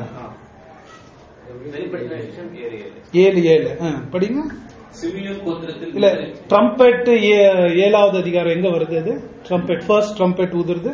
ஏழு ஏழு ஆ, படிங்க சிமியோன் கோத்திரத்தில் இல்ல முத்திரை- ட்ரம்பெட் ஏழாவது அதிகாரம் எங்க வருது அது ட்ரம்பெட் ஃபர்ஸ்ட் ட்ரம்பெட் ஊதுறது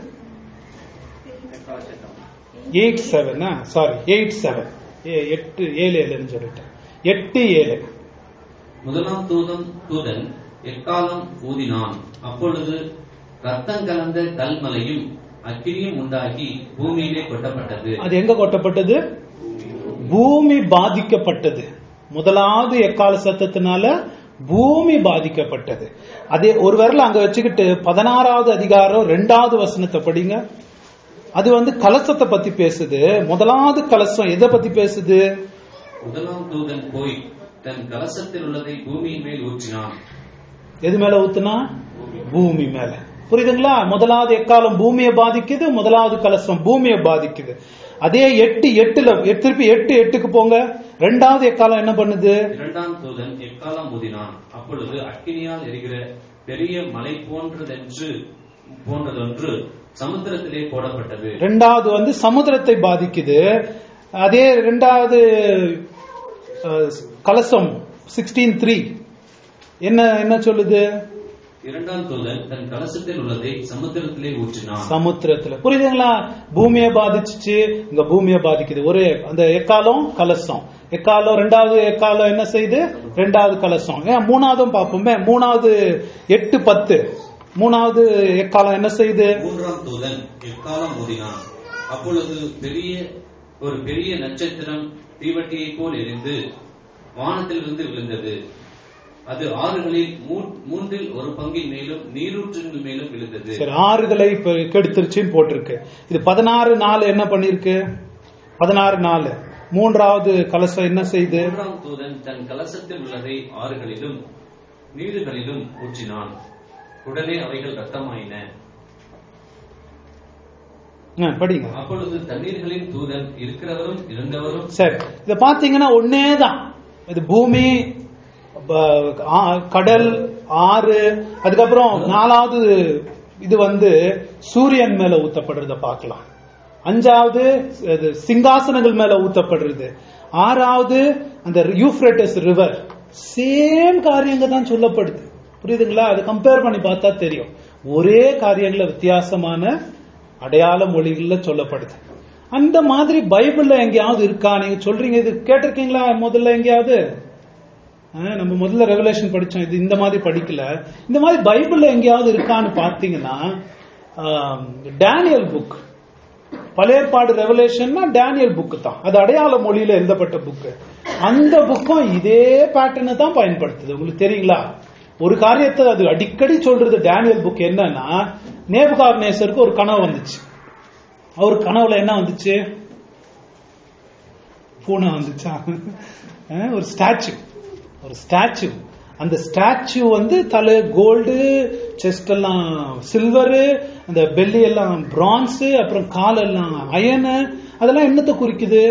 eight seven sorry eight seven எட்டு ஏழு ஏழுன்னு சொல்லிட்டேன் எட்டு ஏழு முதலாம் தூதன் தூதன் எக்காலம் ஊதினான் அப்பொழுது ரத்தம் கலந்த கல்மலையும் அக்கினியும் உண்டாகி பூமியிலே கொட்டப்பட்டது அது எங்க கொட்டப்பட்டது பூமி பாதிக்கப்பட்டது முதலாவது எக்கால சத்தத்தினால பூமி பாதிக்கப்பட்டது அதே ஒரு விரல அங்க வச்சுக்கிட்டு பதினாறாவது அதிகாரம் ரெண்டாவது வசனத்தை படிங்க அது வந்து கலசத்தை பத்தி பேசுது முதலாவது கலசம் எதை பத்தி பேசுது முதலாம் தூதன் போய் தன் கலசத்தில் உள்ளதை பூமியின் மேல் ஊற்றினான் எது மேல ஊத்துனா பூமி மேல புரியுதுங்களா முதலாவது எக்காலம் பூமியை பாதிக்குது முதலாவது கலசம் பூமியை பாதிக்குது அதே எட்டு எட்டுல எட்டு- திருப்பி எட்டு எட்டுக்கு போங்க ரெண்டாவது எக்காலம் என்ன பண்ணுது இரண்டாம் தூதன் எக்காலம் ஊதினான் அப்பொழுது அக்கினியால் எரிகிற பெரிய மலை போன்றதென்று போன்றதொன்று சமுத்திரத்திலே போடப்பட்டது ரெண்டாவது வந்து சமுத்திரத்தை பாதிக்குது அதே ரெண்டாவது அஹ், கலசம் சிக்ஸ்டீன் த்ரீ என்ன என்ன சொல்லுது இரண்டாம் தூதன் தன் கலசத்தில் உள்ளதை சமுத்திரத்திலே ஊற்றினான் சமுத்திரத்துல புரியுதுங்களா பூமியை பாதிச்சுச்சு இங்க பூமியை பாதிக்குது ஒரு அந்த எக்காலம் கலசம் எக்காலம் ரெண்டாவது எக்காலம் என்ன செய்யுது ரெண்டாவது கலசம் ஏன் மூணாவதும் பார்ப்போமே மூணாவது எட்டு பத்து மூணாவது எக்காலம் என்ன செய்யுது மூன்றாம் தூதன் எக்காலம் ஊதினான் அப்பொழுது பெரிய ஒரு பெரிய நட்சத்திரம் தீவட்டியைப் போல் எரிந்து வானத்திலிருந்து விழுந்தது அது ஆறுகளில் மூ- மூன்றில் ஒரு பங்கின் மேலும் நீரூற்றின் மேலும் விழுந்தது சரி ஆறுகளை இப்ப கெடுத்துருச்சுன்னு போட்டிருக்கு இது பதினாறு நாள் என்ன பண்ணிருக்கு பதினாறு நாள் மூன்றாவது கலசம் என்ன செய்யுது மூன்றாம் தூதன் தன் கலசத்தில் உள்ளதை ஆறுகளிலும் நீருகளிலும் ஊற்றினான் உடனே அவைகள் ரத்தமாயின ஆ, படிங்க அப்பொழுது தண்ணீர்களின் தூதன் இருக்கிறவரும் இருந்தவரும் சரி இத பாத்தீங்கன்னா ஒன்னே தான் இது பூமி ப- ஆ- கடல் ஆறு அதுக்கப்புறம் நாலாவது இது வந்து சூரியன் மேல ஊத்தப்படுறத பார்க்கலாம் அஞ்சாவது இது சிங்காசனங்கள் மேல ஊத்தப்படுறது ஆறாவது அந்த யூஃப்ரேட்டஸ் ரிவர் சேம் காரியங்க தான் சொல்லப்படுது புரியுதுங்களா அது கம்பேர் பண்ணி பார்த்தா தெரியும் ஒரே காரியங்கள வித்தியாசமான அடையாள மொழிகள்ல சொல்லப்படுது அந்த மாதிரி பைபிள்ல எங்கேயாவது இருக்கா நீங்க சொல்றீங்க இது கேட்டிருக்கீங்களா முதல்ல எங்கேயாவது ஆ, நம்ம முதல்ல ரெவலேஷன் படிச்சோம் இது இந்த மாதிரி படிக்கல இந்த மாதிரி பைபிள்ல எங்கேயாவது இருக்கான்னு பார்த்தீங்கன்னா ஆம், டேனியல் புக் பழைய ஏற்பாடு ரெவலேஷன்னா டேனியல் புக் தான் அது அடையாள மொழியில எழுதப்பட்ட புக் அந்த புக்கும் இதே பேட்டர்னை தான் பயன்படுத்துது உங்களுக்கு தெரியுங்களா ஒரு காரியத்தை அது அடிக்கடி சொல்றது டேனியல் புக் என்னன்னா நேபுகார் நேசருக்கு ஒரு கனவு வந்துச்சு அவர் கனவுல என்ன வந்துச்சு பூனை வந்துச்சா அஹ் ஒரு ஸ்டாச்சு ஒரு ஸ்டாச்சு அந்த ஸ்டாச்சு வந்து தலை கோல்டு செஸ்ட் எல்லாம் சில்வரு அந்த பெல்லி எல்லாம் பிரான்ஸ் அப்புறம் கால் எல்லாம் அயனு அதெல்லாம் என்னத்தை குறிக்குது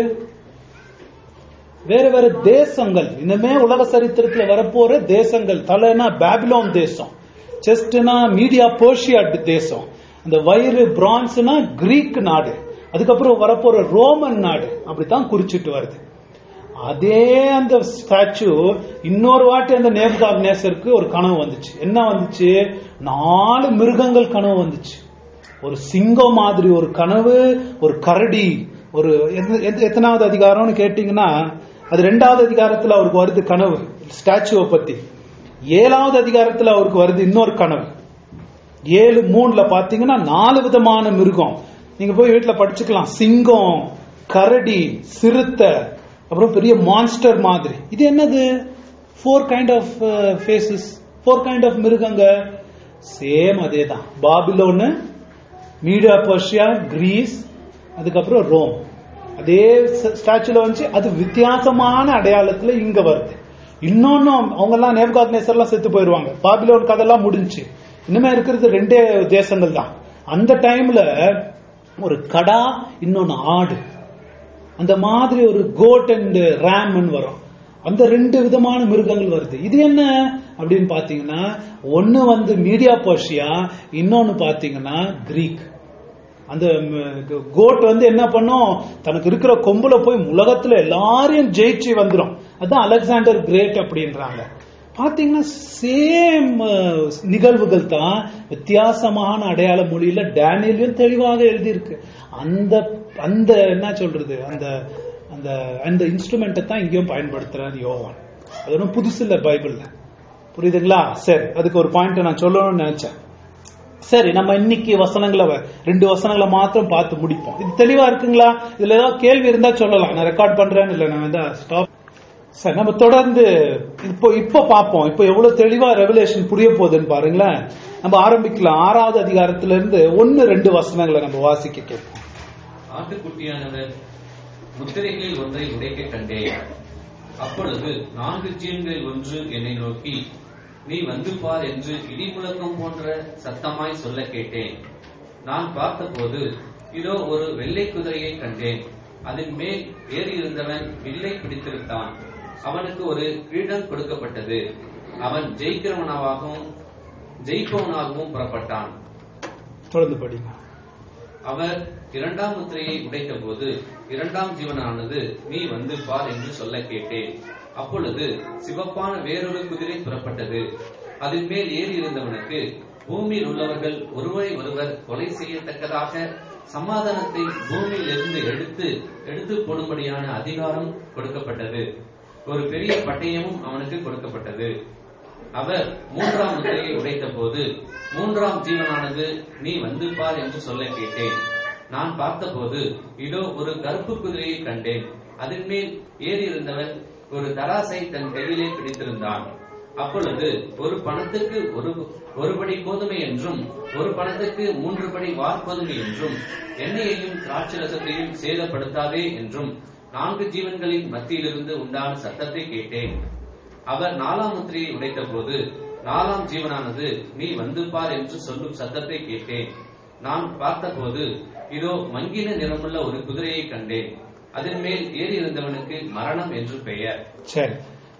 வேற வேற தேசங்கள் இனிமே உலக சரித்திரத்துல வரப்போற தேசங்கள் தலைனா பேபிலோன் தேசம் செஸ்ட்னா மீடியா போர்ஷியா தேசம் அந்த வயிறு பிரான்ஸ்னா கிரீக் நாடு அதுக்கப்புறம் வரப்போற ரோமன் நாடு அப்படித்தான் குறிச்சிட்டு வருது அதே அந்த ஸ்டாச்சு இன்னொரு வாட்டி அந்த நேபுகார் நேசருக்கு ஒரு கனவு வந்துச்சு என்ன வந்துச்சு நாலு மிருகங்கள் கனவு வந்துச்சு ஒரு சிங்கம் மாதிரி ஒரு கனவு ஒரு கரடி ஒரு எத்த- எத்த- எத்தனாவது அதிகாரம்னு கேட்டீங்கன்னா அது ரெண்டாவது அதிகாரத்துல அவருக்கு வருது கனவு ஸ்டாச்சுவை பத்தி ஏழாவது அதிகாரத்துல அவருக்கு வருது இன்னொரு கனவு ஏழு மூணுல பாத்தீங்கன்னா நாலு விதமான மிருகம் நீங்க போய் வீட்டுல படிச்சுக்கலாம் சிங்கம் கரடி சிறுத்தை அப்புறம் பெரிய மான்ஸ்டர் மாதிரி இது என்னது four kind of faces four kind of மிருகங்க சேம் அதே தான் பாபிலோனு மீடியா பர்ஷியா கிரீஸ் அதுக்கப்புறம் ரோம் அதே ஸ்டாச்சுல வந்து அது வித்தியாசமான அடையாளத்துல இங்க வருது இன்னொன்னு அவங்க எல்லாம் நேபகாத் எல்லாம் செத்து போயிருவாங்க பாபிலோன் கதெல்லாம் முடிஞ்சு இனிமே இருக்கிறது ரெண்டே தேசங்கள் தான் அந்த டைம்ல ஒரு கடா இன்னொன்னு ஆடு அந்த மாதிரி ஒரு கோட் அண்ட் ரேம்னு வரும் அந்த ரெண்டு விதமான மிருகங்கள் வருது இது என்ன அப்படின்னு பாத்தீங்கன்னா ஒன்னு வந்து மீடியா பர்ஷியா இன்னொன்னு பாத்தீங்கன்னா கிரீக் அந்த கோட் வந்து என்ன பண்ணும் தனக்கு இருக்கிற கொம்புல போய் உலகத்துல எல்லாரையும் ஜெயிச்சு வந்துடும் அதான் அலெக்சாண்டர் கிரேட் அப்படின்றாங்க பாத்தீங்கன்னா சேம் நிகழ்வுகள் தான் வித்தியாசமான அடையாள மொழியில டேனியலையும் தெளிவாக எழுதியிருக்கு அந்த அந்த என்ன சொல்றது அந்த அந்த அந்த இன்ஸ்ட்ருமெண்ட்டை தான் இங்கேயும் பயன்படுத்துறாரு யோவான் அது ஒன்றும் புதுசு இல்லை பைபிள்ல புரியுதுங்களா சரி அதுக்கு ஒரு பாயிண்ட் நான் சொல்லணும்னு நினைச்சேன் சரி நம்ம இன்னைக்கு வசனங்களை வ- ரெண்டு வசனங்களை மாத்திரம் பார்த்து முடிப்போம் இது தெளிவா இருக்குங்களா இதுல ஏதாவது கேள்வி இருந்தா சொல்லலாம் நான் ரெக்கார்ட் பண்றேன்னு இல்லை நான் வந்து ஸ்டாப் சரி நம்ம தொடர்ந்து இப்போ இப்போ பார்ப்போம் இப்போ எவ்வளவு தெளிவா ரெவலேஷன் புரிய போகுதுன்னு பாருங்களேன் நம்ம ஆரம்பிக்கலாம் ஆறாவது அதிகாரத்துல இருந்து ஒன்னு ரெண்டு வசனங்களை நம்ம வாசிக்க கேட்போம் ஆட்டுக்குட்டியானவர் முத்திரைகளில் ஒன்றை உடைக்க கண்டேன் அப்பொழுது நான்கு ஜீன்களில் ஒன்று என்னை நோக்கி நீ வந்து பார் என்று இடிமுழக்கம் போன்ற சத்தமாய் சொல்ல கேட்டேன் நான் பார்த்தபோது இதோ ஒரு வெள்ளை குதிரையை கண்டேன் அதன் மேல் ஏறி இருந்தவன் வில்லை பிடித்திருந்தான் அவனுக்கு ஒரு கிரீடம் கொடுக்கப்பட்டது அவன் ஜெயிக்கிறவனாகவும் ஜெயிப்பவனாகவும் புறப்பட்டான் தொடர்ந்து படிங்க அவர் இரண்டாம் முத்திரையை உடைத்தபோது இரண்டாம் ஜீவனானது நீ வந்து பார் என்று சொல்ல கேட்டேன் அப்பொழுது சிவப்பான வேறொரு குதிரை புறப்பட்டது அதன் மேல் ஏறி இருந்தவனுக்கு பூமியில் உள்ளவர்கள் ஒருவரை ஒருவர் கொலை செய்யத்தக்கதாக சமாதானத்தை பூமியிலிருந்து எடுத்து எடுத்து போடும்படியான அதிகாரம் கொடுக்கப்பட்டது ஒரு பெரிய பட்டயமும் அவனுக்கு கொடுக்கப்பட்டது அவர் மூன்றாம் முத்திரையை உடைத்த போது மூன்றாம் ஜீவனானது நீ வந்து பார் என்று சொல்ல கேட்டேன் நான் பார்த்தபோது இதோ ஒரு கருப்பு குதிரையை கண்டேன் அதன் மேல் ஏறி இருந்தவன் ஒரு தராசை தன் கையிலே பிடித்திருந்தான் அப்பொழுது ஒரு பணத்துக்கு ஒரு ஒரு படி கோதுமை என்றும் ஒரு பணத்துக்கு மூன்று படி வார்கோதுமை என்றும் எண்ணெயையும் திராட்சரசத்தையும் சேதப்படுத்தாதே என்றும் நான்கு ஜீவன்களின் மத்தியிலிருந்து உண்டான சத்தத்தை கேட்டேன் அவர் நாலாம் முத்திரையை உடைத்த போது நாலாம் ஜீவனானது நீ வந்து பார் என்று சொல்லும் சத்தத்தை கேட்டேன் நான் பார்த்தபோது இதோ மங்கின நிறமுள்ள ஒரு குதிரையை கண்டேன் அதன் மேல் ஏறி இருந்தவனுக்கு மரணம் என்று பெயர் சரி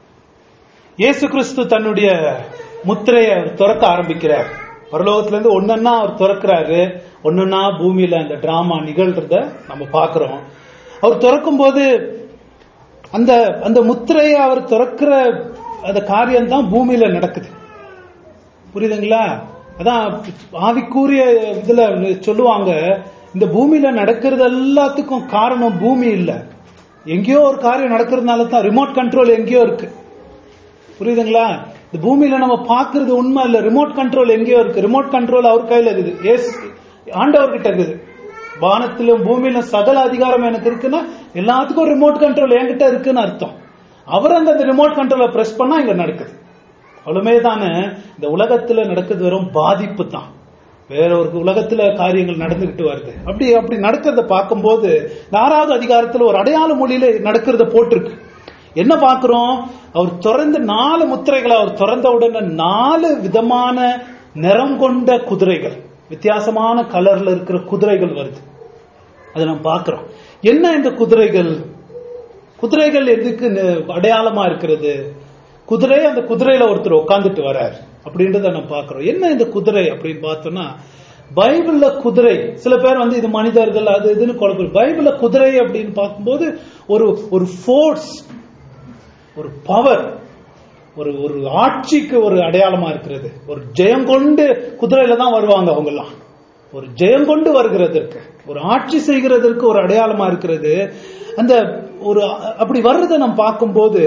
இயேசு கிறிஸ்து தன்னுடைய முத்திரையை அவர் திறக்க ஆரம்பிக்கிறார் பரலோகத்துல இருந்து ஒன்னொன்னா அவர் திறக்கிறாரு ஒன்னொன்னா பூமியில அந்த டிராமா நிகழ்றத நம்ம பார்க்கிறோம் அவர் திறக்கும் போது அந்த அந்த முத்திரையை அவர் திறக்கிற அந்த காரியம் தான் பூமியில நடக்குது புரியுதுங்களா அதான் ஆவிக்கூறிய இதுல சொல்லுவாங்க இந்த பூமியில நடக்கிறது எல்லாத்துக்கும் காரணம் பூமி இல்ல எங்கேயோ ஒரு காரியம் நடக்கிறதுனால தான் ரிமோட் கண்ட்ரோல் எங்கேயோ இருக்கு புரியுதுங்களா இந்த பூமியில நம்ம பாக்குறது உண்மை இல்ல ரிமோட் கண்ட்ரோல் எங்கேயோ இருக்கு ரிமோட் கண்ட்ரோல் அவர் கையில இருக்குது ஏசு ஆண்டவர்கிட்ட இருக்குது வானத்திலும் பூமியிலும் சகல அதிகாரம் எனக்கு இருக்குன்னா எல்லாத்துக்கும் ரிமோட் கண்ட்ரோல் என்கிட்ட இருக்குன்னு அர்த்தம் அவர் அங்க அந்த ரிமோட் கண்ட்ரோலை பிரஸ் பண்ணா இங்க நடக்குது அவ்வளவுமே தானே இந்த உலகத்துல நடக்கிறது வெறும் பாதிப்பு தான் வேற ஒரு உலகத்துல காரியங்கள் நடந்துகிட்டு வருது அப்படி அப்படி நடக்கிறத பார்க்கும்போது இந்த ஆறாவது அதிகாரத்துல ஒரு அடையாள மொழியில நடக்கிறத போட்டிருக்கு என்ன பார்க்கிறோம் அவர் திறந்த நாலு முத்திரைகளை அவர் திறந்த உடனே நாலு விதமான நிறம் கொண்ட குதிரைகள் வித்தியாசமான கலர்ல இருக்கிற குதிரைகள் வருது அதை நம்ம பார்க்கிறோம் என்ன இந்த குதிரைகள் குதிரைகள் எதுக்கு ந- அடையாளமா இருக்கிறது குதிரை அந்த குதிரையில ஒருத்தர் உட்காந்துட்டு வர்றார் அப்படின்றத நம்ம பார்க்கிறோம் என்ன இந்த குதிரை அப்படின்னு பார்த்தோம்னா பைபிள்ல குதிரை சில பேர் வந்து இது மனிதர்கள் அது இதுன்னு குழப்பம் பைபிள்ல குதிரை அப்படின்னு பார்க்கும்போது ஒரு ஒரு ஃபோர்ஸ் ஒரு பவர் ஒரு ஒரு ஆட்சிக்கு ஒரு அடையாளமா இருக்கிறது ஒரு ஜெயம் கொண்டு குதிரையில தான் வருவாங்க அவங்க எல்லாம் ஒரு ஜெயம் கொண்டு வருகிறதற்கு ஒரு ஆட்சி செய்கிறதற்கு ஒரு அடையாளமா இருக்கிறது அந்த ஒரு அப்படி வர்றதை நம்ம பார்க்கும்போது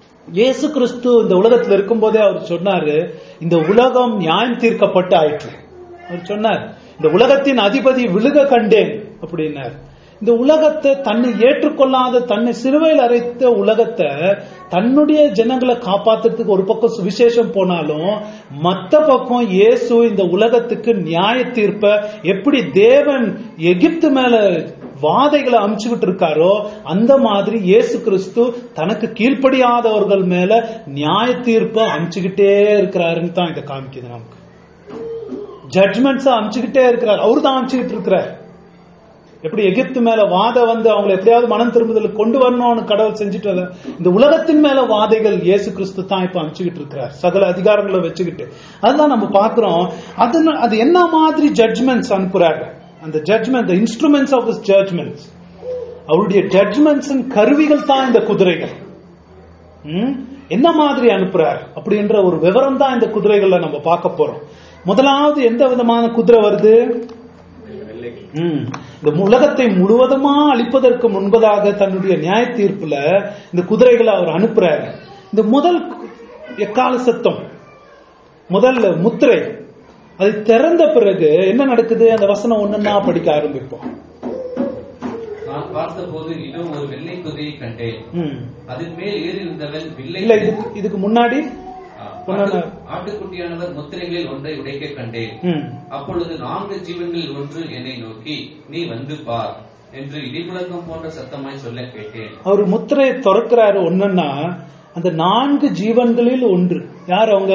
இயேசு கிறிஸ்து இந்த உலகத்துல இருக்கும்போதே அவர் சொன்னாரு இந்த உலகம் நியாயம் தீர்க்கப்பட்டு ஆயிற்று அவர் சொன்னார் இந்த உலகத்தின் அதிபதி விழுக கண்டேன் அப்படின்னார் இந்த உலகத்தை தன்னை ஏற்றுக்கொள்ளாத தன்னை சிலுவையில் அரைத்த உலகத்தை தன்னுடைய ஜனங்களை காப்பாத்துறதுக்கு ஒரு பக்கம் சுவிசேஷம் போனாலும் மத்த பக்கம் இயேசு இந்த உலகத்துக்கு நியாய தீர்ப்ப எப்படி தேவன் எகிப்து மேல வாதைகளை அமுச்சுக்கிட்டு இருக்காரோ அந்த மாதிரி இயேசு கிறிஸ்து தனக்கு கீழ்ப்படியாதவர்கள் மேல நியாய தீர்ப்ப அமுச்சுக்கிட்டே இருக்கிறாருன்னு தான் இதை காமிக்குது நமக்கு ஜட்மெண்ட்ஸ் அமுச்சுக்கிட்டே இருக்கிறார் அவரு தான் அமுச்சுக்கிட்டு இருக்கிறார் எப்படி எகிப்து மேல வாதை வந்து அவங்களை எப்படியாவது மனம் திரும்புதல் கொண்டு வரணும்னு கடவுள் செஞ்சுட்டு வர இந்த உலகத்தின் மேல வாதைகள் இயேசு கிறிஸ்து தான் இப்ப அனுப்பிச்சுக்கிட்டு இருக்கிறார் சகல அதிகாரங்களை வச்சுக்கிட்டு அதுதான் நம்ம பாக்குறோம் அது அது என்ன மாதிரி ஜட்மெண்ட்ஸ் அனுப்புறாரு அந்த judgement instruments of this judgements அவருடைய ஜட்மெண்ட்ஸ் கருவிகள் தான் இந்த குதிரைகள் ம்? என்ன மாதிரி அனுப்புறார் அப்படின்ற ஒரு விவரம் தான் இந்த குதிரைகள்ல நம்ம பார்க்க போறோம் முதலாவது எந்த விதமான குதிரை வருது ம். இந்த உலகத்தை முழுவதுமா அழிப்பதற்கு முன்பதாக தன்னுடைய நியாய தீர்ப்புல இந்த குதிரைகளை அவர் அனுப்புறாரு இந்த முதல் எக்கால சத்தம் முதல் முத்திரை அது திறந்த பிறகு என்ன நடக்குது அந்த வசனம் ஒண்ணுன்னா படிக்க ஆரம்பிப்போம் நான் பார்த்தபோது இன்னும் ஒரு வெள்ளை குதிரையை கண்டேன் ம். அதன் மேல் ஏறியிருந்தவன் வில்லை இல்ல இதுக்கு இதுக்கு முன்னாடி ஆ, பொன்னான- ஆட்டு- ஆட்டுக்குட்டியானவர் முத்திரைகளில் ஒன்றை உடைக்க கண்டேன் ம். அப்பொழுது நான்கு ஜீவன்களில் ஒன்று என்னை நோக்கி நீ வந்து பார் என்று இடிமுழக்கம் போன்ற சத்தமாய் சொல்ல கேட்டேன் அவர் முத்திரையை திறக்கிறாரு ஒண்ணுன்னா அந்த நான்கு ஜீவன்களில் ஒன்று யார் அவங்க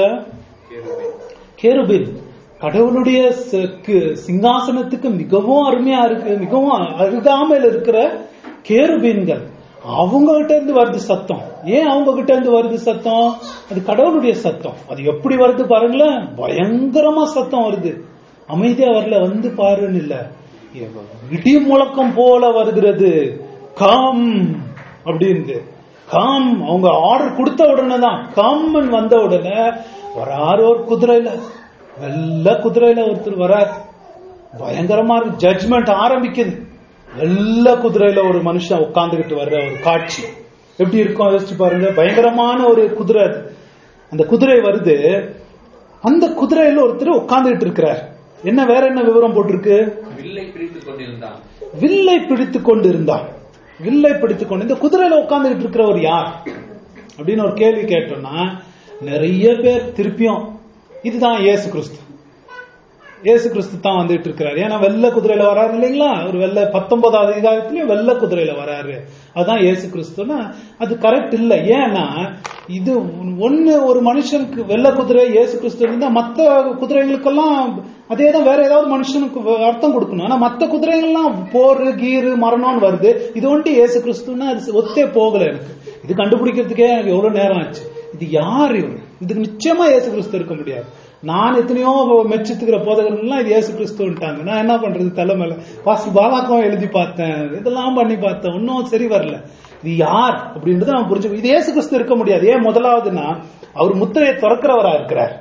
கேருபின் கடவுளுடைய ச- கு- சிங்காசனத்துக்கு மிகவும் அருமையா இருக்கு மிகவும் அருகாமையில் இருக்கிற கேருபீன்கள் அவங்க கிட்ட இருந்து வருது சத்தம் ஏன் அவங்க கிட்ட இருந்து வருது சத்தம் அது கடவுளுடைய சத்தம் அது எப்படி வருது பாருங்களேன் பயங்கரமா சத்தம் வருது அமைதியா வரல வந்து பாருன்னு இல்ல இடி முழக்கம் போல வருகிறது கம் அப்படின்னு கம் அவங்க ஆர்டர் கொடுத்த உடனே தான் கம்னு வந்த உடனே வராரு ஒரு குதிரையில வெள்ள குதிரையில ஒருத்தர் வரார் பயங்கரமா இருக்கு ஜட்மெண்ட் ஆரம்பிக்குது வெள்ள குதிரையில ஒரு மனுஷன் உட்கார்ந்துகிட்டு வர்ற ஒரு காட்சி எப்படி இருக்கும் யோசிச்சு பாருங்க பயங்கரமான ஒரு குதிரை அது அந்த குதிரை வருது அந்த குதிரையில ஒருத்தர் உட்கார்ந்துகிட்டு இருக்கிறார் என்ன வேற என்ன விவரம் போட்டிருக்கு வில்லை பிடித்துக் கொண்டிருந்தான் வில்லை பிடித்து கொண்டு இருந்தான் வில்லை பிடித்து கொண்டு இந்த குதிரையில உட்கார்ந்துகிட்டு இருக்கிறவர் யார் அப்படின்னு ஒரு கேள்வி கேட்டோம்னா நிறைய பேர் திருப்பியும் இதுதான் இயேசு கிறிஸ்து இயேசு கிறிஸ்து தான் வந்துட்டு இருக்கிறாரு ஏன்னா வெள்ளை குதிரையில வராரு இல்லைங்களா ஒரு வெள்ளை பத்தொன்பதாவது அதிகாரத்திலயும் வெள்ளை குதிரையில வராரு அதான் இயேசு கிறிஸ்துன்னா அது கரெக்ட் இல்ல ஏன்னா இது ஒண்ணு ஒரு மனுஷனுக்கு வெள்ளை குதிரை இயேசு கிறிஸ்து இருந்தா மத்த குதிரைகளுக்கெல்லாம் அதே தான் வேற ஏதாவது மனுஷனுக்கு வ- அர்த்தம் கொடுக்கணும் ஆனா மத்த குதிரைகள்லாம் போர் கீரு மரணம்னு வருது இது வந்துட்டு இயேசு கிறிஸ்துன்னா அது ஒத்தே போகல எனக்கு இது கண்டுபிடிக்கிறதுக்கே எனக்கு எவ்வளவு நேரம் ஆச்சு இது யார் இவர் இதுக்கு நிச்சயமா இயேசு கிறிஸ்து இருக்க முடியாது நான் எத்தனையோ மெச்சித்துக்கிற போதகர்கள்லாம் இது இயேசு கிறிஸ்துன்ட்டாங்க நான் என்ன பண்றது தலைமையில பாஸ்டர் பாலாக்கம் எழுதி பார்த்தேன் இதெல்லாம் பண்ணி பார்த்தேன் இன்னும் சரி வரல இது யார் அப்படின்றத நான் புரிஞ்சு இது இயேசு கிறிஸ்து இருக்க முடியாது ஏன் முதலாவதுன்னா அவர் முத்திரையை திறக்கிறவரா இருக்கிறார்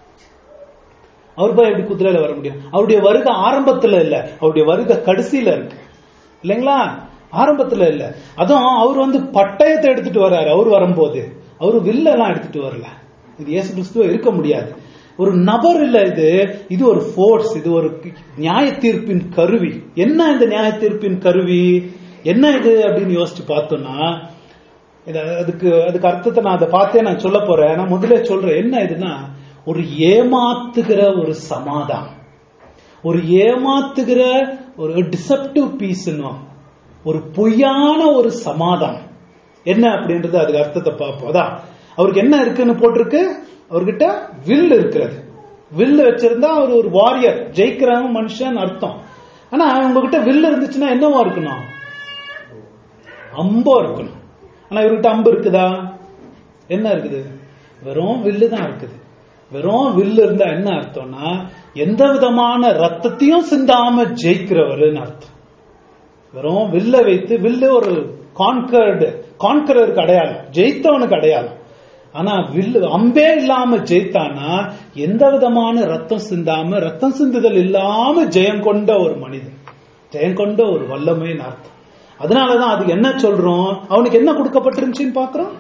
அவர் போய் எப்படி குதிரையில வர முடியும் அவருடைய வருகை ஆரம்பத்துல இல்ல அவருடைய வருகை கடைசியில இருக்கு இல்லைங்களா ஆரம்பத்துல இல்ல அதுவும் அவர் வந்து பட்டயத்தை எடுத்துட்டு வர்றாரு அவர் வரும்போது அவரு வில்லெல்லாம் எடுத்துட்டு வரல இது இயேசு கிறிஸ்துவ இருக்க முடியாது ஒரு நபர் இல்ல இது இது ஒரு ஃபோர்ஸ் இது ஒரு நியாய தீர்ப்பின் கருவி என்ன இந்த நியாய தீர்ப்பின் கருவி என்ன இது அப்படின்னு யோசிச்சு பார்த்தோம்னா இது அதுக்கு அதுக்கு அர்த்தத்தை நான் அதை பார்த்தே நான் சொல்ல போறேன் நான் முதல்ல சொல்றேன் என்ன இதுன்னா ஒரு ஏமாத்துகிற ஒரு சமாதானம் ஒரு ஏமாத்துகிற ஒரு டிசப்டிவ் பீஸ் ஒரு பொய்யான ஒரு சமாதானம் என்ன அப்படின்றது அதுக்கு அர்த்தத்தை பார்ப்போம் அதான் அவருக்கு என்ன இருக்குன்னு போட்டிருக்கு அவர்கிட்ட வில் இருக்கிறது வில் வச்சிருந்தா அவர் ஒரு வாரியர் ஜெயிக்கிறவன் மனுஷன் அர்த்தம் ஆனா உங்ககிட்ட வில் இருந்துச்சுன்னா என்னவா இருக்கணும் அம்போ இருக்கணும் ஆனா இவர்கிட்ட அம்பு இருக்குதா என்ன இருக்குது வெறும் வில்லு தான் இருக்குது வெறும் வில்லு இருந்தா என்ன அர்த்தம்னா எந்த விதமான ரத்தத்தையும் சிந்தாம ஜெயிக்கிறவருன்னு அர்த்தம் வெறும் வில்ல வைத்து வில்லு ஒரு கான்கர்டு கான்கரருக்கு அடையாளம் ஜெயித்தவனுக்கு அடையாளம் ஆனா வில்லு அம்பே இல்லாம ஜெயித்தானா எந்த விதமான ரத்தம் சிந்தாம ரத்தம் சிந்துதல் இல்லாம ஜெயம் கொண்ட ஒரு மனிதன் ஜெயம் கொண்ட ஒரு வல்லமைன்னு அர்த்தம் அதனாலதான் அது என்ன சொல்றோம் அவனுக்கு என்ன கொடுக்கப்பட்டிருந்துச்சுன்னு பாக்குறோம்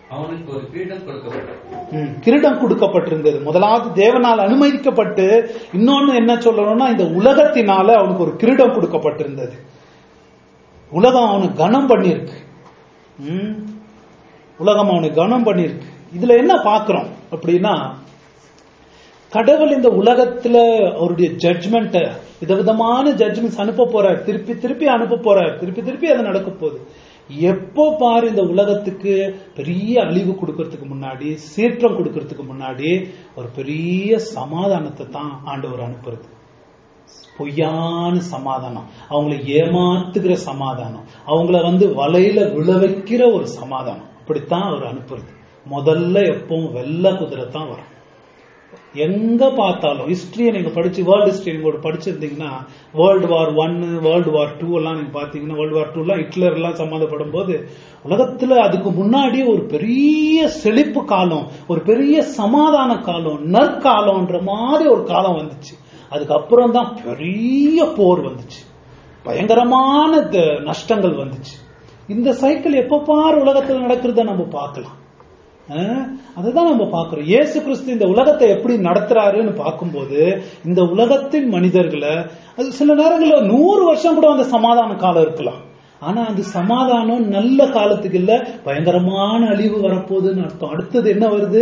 அவனுக்கு ஒரு கிரீடம் கொடுக்கப்பட்டது ம், கிரீடம் கொடுக்கப்பட்டிருந்தது முதலாவது தேவனால் அனுமதிக்கப்பட்டு இன்னொன்னு என்ன சொல்லணும்னா இந்த உலகத்தினால அவனுக்கு ஒரு கிரீடம் கொடுக்கப்பட்டிருந்தது உலகம் அவனுக்கு கனம் பண்ணியிருக்கு ம், உலகம் அவனுக்கு கனம் பண்ணியிருக்கு இதுல என்ன பார்க்கிறோம் அப்படின்னா கடவுள் இந்த உலகத்துல அவருடைய ஜட்ஜ்மெண்ட்டை விதவிதமான ஜட்ஜ்மெண்ட்ஸ் அனுப்ப போறார் திருப்பி திருப்பி அனுப்ப போறார் திருப்பி திருப்பி அது நடக்க போகுது எப்போ பாரு இந்த உலகத்துக்கு பெரிய அழிவு கொடுக்கறதுக்கு முன்னாடி சீற்றம் கொடுக்கறதுக்கு முன்னாடி ஒரு பெரிய சமாதானத்தை தான் ஆண்டவர் அனுப்புறது பொய்யான சமாதானம் அவங்கள ஏமாத்துகிற சமாதானம் அவங்கள வந்து வலையில விழ வைக்கிற ஒரு சமாதானம் அப்படித்தான் அவர் அனுப்புறது முதல்ல எப்பவும் வெள்ள குதிரை தான் வரும் எங்க பார்த்தாலும் ஹிஸ்டரியை நீங்க படிச்சு வேர்ல்டு ஹிஸ்டரி நீங்க படிச்சிருந்தீங்கன்னா world war one world war two எல்லாம் நீங்க பாத்தீங்கன்னா வேர்ல்டு வார் டூ எல்லாம் ஹிட்லர் எல்லாம் சம்மந்தப்படும் போது உலகத்துல அதுக்கு முன்னாடி ஒரு பெரிய செழிப்பு காலம் ஒரு பெரிய சமாதான காலம் நற்காலம்ன்ற மாதிரி ஒரு காலம் வந்துச்சு அதுக்கப்புறம் தான் பெரிய போர் வந்துச்சு பயங்கரமான த- நஷ்டங்கள் வந்துச்சு இந்த சைக்கிள் எப்ப பாரு உலகத்துல நடக்கிறத நம்ம பார்க்கலாம் அஹ், அதுதான் நம்ம பார்க்கிறோம் இயேசு கிறிஸ்து இந்த உலகத்தை எப்படி நடத்துறாருன்னு பார்க்கும்போது இந்த உலகத்தின் மனிதர்களை அது சில நேரங்களில் நூறு வருஷம் கூட அந்த சமாதான காலம் இருக்கலாம் ஆனா அந்த சமாதானம் நல்ல காலத்துக்கு இல்ல பயங்கரமான அழிவு வரப்போகுதுன்னு அர்த்தம் அடுத்தது என்ன வருது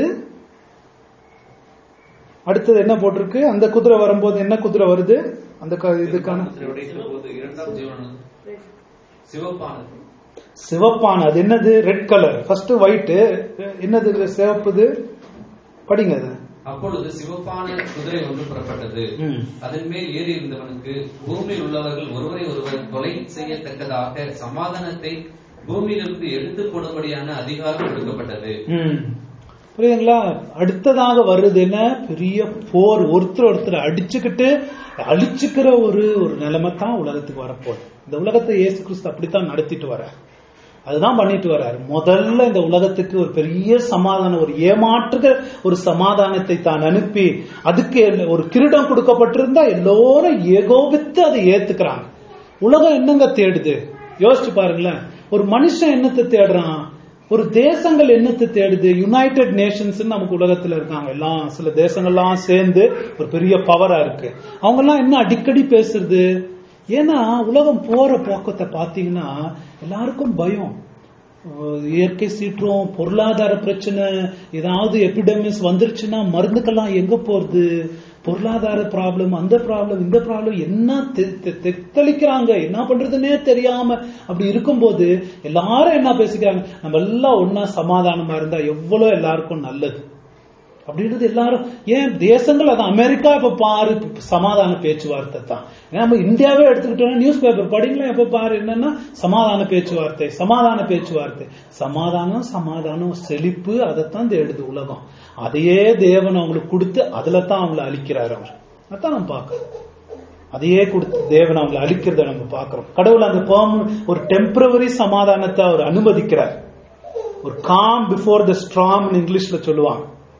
அடுத்தது என்ன போட்டிருக்கு அந்த குதிரை வரும்போது என்ன குதிரை வருது அந்த க- இதுக்கான வானத்தில் உடைக்கிற போது இரண்டாம் ஜீவனம் சிவப்பானது சிவப்பான அது என்னது ரெட் கலர் ஃபர்ஸ்ட் ஒயிட் என்னது இது சிவப்புது படிங்க அது அப்பொழுது சிவப்பான குதிரை ஒன்று புறப்பட்டது ம். அதன் மேல் ஏறி இருந்தவனுக்கு பூமியில் உள்ளவர்கள் ஒருவரை ஒருவர் கொலை செய்யத்தக்கதாக சமாதானத்தை பூமியிலிருந்து எடுத்து போடும்படியான அதிகாரம் கொடுக்கப்பட்டது ம். புரியுதுங்களா அடுத்ததாக வருது என்ன பெரிய போர் ஒருத்தர் ஒருத்தர் அடிச்சுக்கிட்டு அழிச்சுக்கிற ஒரு ஒரு நிலைமை தான் உலகத்துக்கு வரப்போகுது இந்த உலகத்தை இயேசு கிறிஸ்து அப்படித்தான் நடத்திட்டு வர அதுதான் பண்ணிட்டு வர்றாரு முதல்ல இந்த உலகத்துக்கு ஒரு பெரிய சமாதானம் ஒரு ஏமாற்றுகிற ஒரு சமாதானத்தை தான் அனுப்பி அதுக்கு எல்ல- ஒரு கிரீடம் கொடுக்கப்பட்டிருந்தா எல்லோரும் ஏகோபித்து அதை ஏத்துக்கிறாங்க உலகம் என்னங்க தேடுது யோசிச்சு பாருங்களேன் ஒரு மனுஷன் என்னத்தை தேடுறான் ஒரு தேசங்கள் என்னத்தை தேடுது யுனைடெட் நேஷன்ஸ் நமக்கு உலகத்துல இருக்காங்க எல்லாம் சில தேசங்கள்லாம் சேர்ந்து ஒரு பெரிய பவரா இருக்கு அவங்க எல்லாம் என்ன அடிக்கடி பேசுறது ஏன்னா உலகம் போற போக்கத்தை பாத்தீங்கன்னா எல்லாருக்கும் பயம் அஹ் இயற்கை சீற்றம் பொருளாதார பிரச்சனை ஏதாவது எபிடமிஸ் வந்துருச்சுன்னா மருந்துக்கெல்லாம் எங்க போறது பொருளாதார ப்ராப்ளம் அந்த ப்ராப்ளம் இந்த ப்ராப்ளம் என்ன தெ- தெ- தெத்தளிக்கிறாங்க என்ன பண்றதுன்னே தெரியாம அப்படி இருக்கும்போது எல்லாரும் என்ன பேசிக்கிறாங்க நம்ம எல்லாம் ஒன்னா சமாதானமா இருந்தா எவ்வளவு எல்லாருக்கும் நல்லது அப்படின்றது எல்லாரும் ஏன் தேசங்கள் அது அமெரிக்கா இப்ப பாரு சமாதான பேச்சுவார்த்தை தான் ஏன்னா நம்ம இந்தியாவே எடுத்துக்கிட்டோம்னா நியூஸ் பேப்பர் படிங்களா எப்ப பாரு என்னன்னா சமாதான பேச்சுவார்த்தை சமாதான பேச்சுவார்த்தை சமாதானம் சமாதானம் செழிப்பு அதைத்தான் தேடுது உலகம் அதையே தேவன் அவங்களுக்கு கொடுத்து அதுல தான் அவங்களை அழிக்கிறார் அவர் அதான் நம்ம பார்க்கறோம் அதையே கொடுத்து தேவன் அவங்களை அழிக்கிறத நம்ம பார்க்கிறோம் கடவுள் அந்த permanent- ஒரு டெம்பரவரி சமாதானத்தை அவர் அனுமதிக்கிறார் ஒரு காம் பிஃபோர் த ஸ்ட்ராம் இங்கிலீஷ்ல சொல்லுவாங்க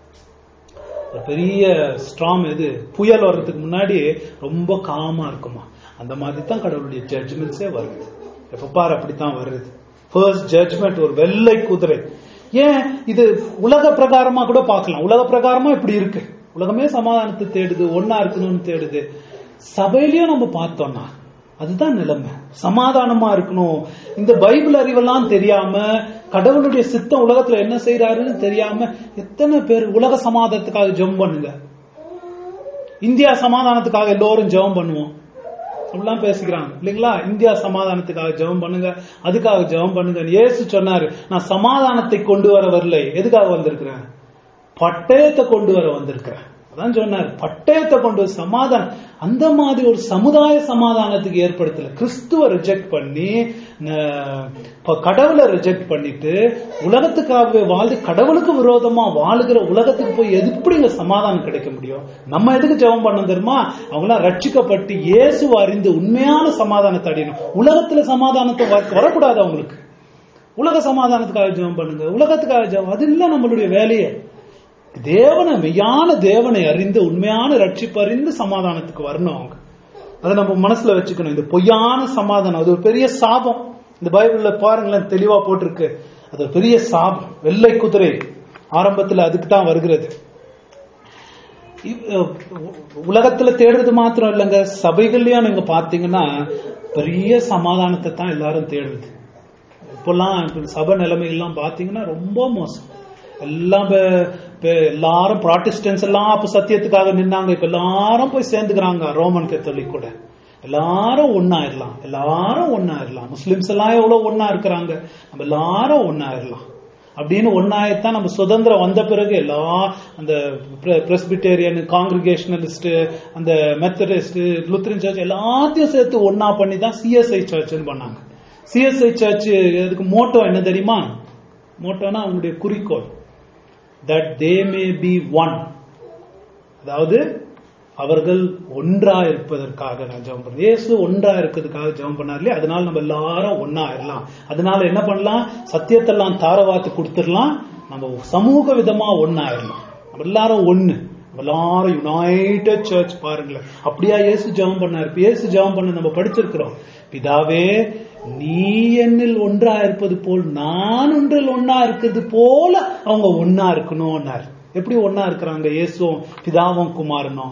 ஒரு பெரிய ஸ்ட்ராம் இது புயல் வர்றதுக்கு முன்னாடி ரொம்ப காமா இருக்குமா அந்த மாதிரி தான் கடவுளுடைய ஜட்ஜ்மெண்ட்ஸே வருது எப்ப பாரு அப்படித்தான் வருது ஃபர்ஸ்ட் ஜட்ஜ்மெண்ட் ஒரு வெள்ளை குதிரை ஏன் இது உலக பிரகாரமா கூட பார்க்கலாம் உலக பிரகாரமா இப்படி இருக்கு உலகமே சமாதானத்தை தேடுது ஒன்னா இருக்கணும்னு தேடுது சபையிலயும் நம்ம பார்த்தோம்னா அதுதான் நிலைமை சமாதானமா இருக்கணும் இந்த பைபிள் அறிவெல்லாம் தெரியாம கடவுளுடைய சித்தம் உலகத்துல என்ன செய்யறாருன்னு தெரியாம எத்தனை பேர் உலக சமாதானத்துக்காக ஜெபம் பண்ணுங்க இந்தியா சமாதானத்துக்காக எல்லோரும் ஜெபம் பண்ணுவோம் அப்படிலாம் பேசிக்கிறாங்க இல்லைங்களா இந்தியா சமாதானத்துக்காக ஜெபம் பண்ணுங்க அதுக்காக ஜெபம் பண்ணுங்க இயேசு சொன்னாரு நான் சமாதானத்தை கொண்டு வர வரலை எதுக்காக வந்திருக்கிறேன் பட்டயத்தை கொண்டு வர வந்திருக்கிறேன் அதான் சொன்னார் பட்டயத்தை கொண்டு வர சமாதானம் அந்த மாதிரி ஒரு சமுதாய சமாதானத்துக்கு ஏற்படுத்தல கிறிஸ்துவ ரிஜெக்ட் பண்ணி ந- இப்ப கடவுளை ரிஜெக்ட் பண்ணிட்டு உலகத்துக்காகவே வாழ்ந்து கடவுளுக்கு விரோதமா வாழுகிற உலகத்துக்கு போய் எப்படிங்க சமாதானம் கிடைக்க முடியும் நம்ம எதுக்கு ஜெபம் பண்ண தெரியுமா அவங்களாம் ரட்சிக்கப்பட்டு இயேசு அறிந்து உண்மையான சமாதானத்தை அடையணும் உலகத்துல சமாதானத்தை வர- வரக்கூடாது அவங்களுக்கு உலக சமாதானத்துக்காக ஜெபம் பண்ணுங்க உலகத்துக்காக ஜெபம் அது இல்ல நம்மளுடைய வேலையே தேவனை மெய்யான தேவனை அறிந்து உண்மையான ரட்சிப்பு அறிந்து சமாதானத்துக்கு வரணும் அவங்க அதை நம்ம மனசுல வச்சுக்கணும் இந்த பொய்யான சமாதானம் அது ஒரு பெரிய சாபம் இந்த பைபிள்ல பாருங்களேன் தெளிவா போட்டிருக்கு அது ஒரு பெரிய சாபம் வெள்ளை குதிரை ஆரம்பத்துல அதுக்கு தான் வருகிறது இவ்- உலகத்துல தேடுறது மாத்திரம் இல்லைங்க சபைகள்லயும் நீங்க பாத்தீங்கன்னா பெரிய சமாதானத்தை தான் எல்லாரும் தேடுறது இப்பெல்லாம் இப்ப சபை நிலைமைகள்லாம் பாத்தீங்கன்னா ரொம்ப மோசம் எல்லாம் இப்ப- இப்ப எல்லாரும் ப்ராட்டஸ்டன்ஸ் எல்லாம் அப்ப சத்தியத்துக்காக நின்னாங்க இப்ப எல்லாரும் போய் சேர்ந்துக்கிறாங்க ரோமன் கத்தோலிக் கூட எல்லாரும் ஒன்னாயிரலாம் எல்லாரும் ஒன்னாயிரலாம் முஸ்லிம்ஸ் எல்லாம் எவ்வளவு ஒன்னா இருக்கிறாங்க நம்ம எல்லாரும் ஒன்னாயிரலாம் அப்படின்னு ஒன்னாயத்தான் நம்ம சுதந்திரம் வந்த பிறகு எல்லா அந்த பிரஸ்பிட்டேரியன் காங்கிரிகேஷனலிஸ்ட் அந்த மெத்தடிஸ்ட் லுத்ரன் சர்ச் எல்லாத்தையும் சேர்த்து ஒன்னா பண்ணி தான் சிஎஸ்ஐ சர்ச்னு பண்ணாங்க சிஎஸ்ஐ சர்ச் அதுக்கு மோட்டோ என்ன தெரியுமா மோட்டோனா அவங்களுடைய குறிக்கோள் that they may be one அதாவது அவர்கள் ஒன்றா இருப்பதற்காக நான் ஜெபம் பண்றேன் இயேசு ஒன்றா இருக்கிறதுக்காக ஜெபம் பண்ணார் இல்லையா அதனால நம்ம எல்லாரும் ஒண்ணா இருக்கலாம் அதனால என்ன பண்ணலாம் சத்தியத்தெல்லாம் தாரவாத்து கொடுத்துடலாம் நம்ம சமூக விதமா ஒன்னாயிரலாம் நம்ம எல்லாரும் ஒண்ணு நம்ம எல்லாரும் யுனைடெட் சர்ச் பாருங்களேன் அப்படியா இயேசு ஜெபம் பண்ணார் இப்ப இயேசு ஜெபம் பண்ண நம்ம படிச்சிருக்கிறோம் பிதாவே நீ என்னில் ஒன்றா இருப்பது போல் நான் ஒன்றில் ஒண்ணா இருக்கிறது போல அவங்க ஒண்ணா இருக்கணும்னார் எப்படி ஒண்ணா இருக்கிறாங்க இயேசுவும் பிதாவும் குமாரனும்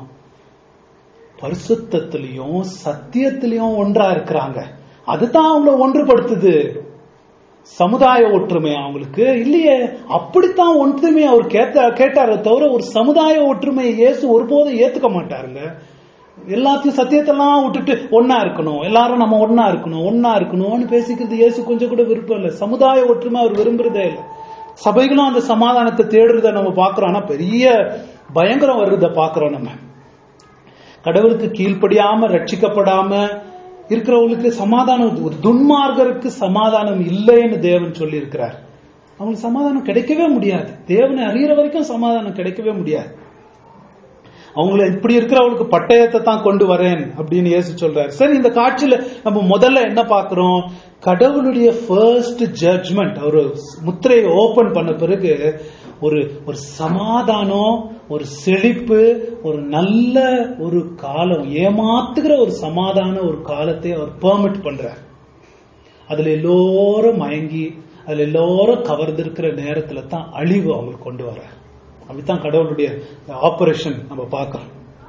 பரிசுத்தத்திலையும் சத்தியத்திலையும் ஒன்றா இருக்கிறாங்க அதுதான் அவங்கள ஒன்றுபடுத்துது சமுதாய ஒற்றுமை அவங்களுக்கு இல்லையே அப்படித்தான் ஒற்றுமை அவர் கேட்ட கேட்டாரே தவிர ஒரு சமுதாய ஒற்றுமையை இயேசு ஒருபோதும் ஏத்துக்க மாட்டாருங்க எல்லாத்தையும் சத்தியத்தெல்லாம் விட்டுட்டு ஒன்னா இருக்கணும் எல்லாரும் நம்ம ஒன்னா இருக்கணும் ஒன்னா இருக்கணும்னு பேசிக்கிறது இயேசு கொஞ்சம் கூட விருப்பம் இல்லை சமுதாய ஒற்றுமை அவர் விரும்புறதே இல்லை சபைகளும் அந்த சமாதானத்தை தேடுறத நம்ம பாக்குறோம் ஆனா பெரிய பயங்கரம் வர்றத பாக்குறோம் நம்ம கடவுளுக்கு கீழ்ப்படியாம ரட்சிக்கப்படாம இருக்கிறவங்களுக்கு சமாதானம் ஒரு துன்மார்கருக்கு சமாதானம் இல்லைன்னு தேவன் சொல்லி இருக்கிறார் அவங்களுக்கு சமாதானம் கிடைக்கவே முடியாது தேவனை அறிகிற வரைக்கும் சமாதானம் கிடைக்கவே முடியாது அவங்கள இப்படி இருக்கிறவங்களுக்கு பட்டயத்தை தான் கொண்டு வரேன் அப்படின்னு இயேசு சொல்றாரு சரி இந்த காட்சியில நம்ம முதல்ல என்ன பார்க்கிறோம் கடவுளுடைய ஃபர்ஸ்ட் ஜட்ஜ்மெண்ட் ஒரு முத்திரையை ஓபன் பண்ண பிறகு ஒரு ஒரு சமாதானம் ஒரு செழிப்பு ஒரு நல்ல ஒரு காலம் ஏமாத்துகிற ஒரு சமாதான ஒரு காலத்தை அவர் பெர்மிட் பண்றார் அதுல எல்லோரும் மயங்கி அதுல எல்லோரும் கவர்ந்திருக்கிற நேரத்துல தான் அழிவு அவங்களுக்கு கொண்டு வர்றார் அப்படித்தான் கடவுளுடைய ஆபரேஷன் நம்ம பார்க்கிறோம்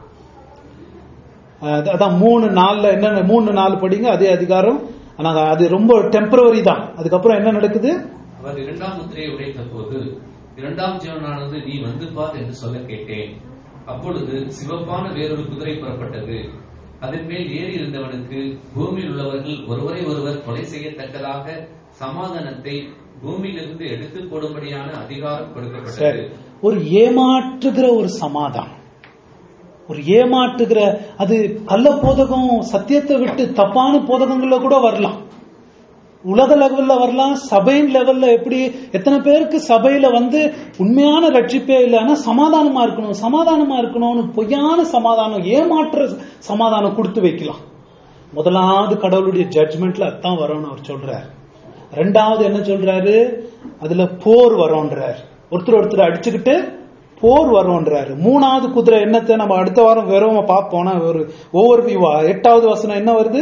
அஹ் அதான் மூணு நாள்ல என்ன மூணு நாள் படிங்க அதே அதிகாரம் ஆனா அது ரொம்ப டெம்பரவரி தான் அதுக்கப்புறம் என்ன நடக்குது அவர் இரண்டாம் முத்திரையை உடைத்த போது இரண்டாம் ஜீவனானது நீ வந்து பார் என்று சொல்ல கேட்டேன் அப்பொழுது சிவப்பான வேறொரு குதிரை புறப்பட்டது அதன் மேல் ஏறி இருந்தவனுக்கு பூமியில் உள்ளவர்கள் ஒருவரை ஒருவர் கொலை செய்யத்தக்கதாக சமாதானத்தை பூமியிலிருந்து எடுத்து போடும்படியான அதிகாரம் சரி கொடுக்கப்பட்டது ஒரு ஏமாற்றுகிற ஒரு சமாதானம் ஒரு ஏமாற்றுகிற அது கள்ள போதகம் சத்தியத்தை விட்டு தப்பான போதகங்கள்ல கூட வரலாம் உலக லெவல்ல வரலாம் சபையின் லெவல்ல எப்படி எத்தனை பேருக்கு சபையில வந்து உண்மையான ரட்சிப்பே இல்லை ஆனா சமாதானமா இருக்கணும் சமாதானமா இருக்கணும்னு பொய்யான சமாதானம் ஏமாற்ற சமாதானம் கொடுத்து வைக்கலாம் முதலாவது கடவுளுடைய ஜட்ஜ்மெண்ட்ல அதான் வரும்னு அவர் சொல்றார் ரெண்டாவது என்ன சொல்றாரு அதுல போர் வரும்ன்றார் ஒருத்தர் ஒருத்தர் அடிச்சுக்கிட்டு போர் வரும்ன்றாரு மூணாவது குதிரை என்னத்தை நம்ம அடுத்த வாரம் வெறும் பார்ப்போம் ஒரு ஒவ்வொரு வியூவா எட்டாவது வசனம் என்ன வருது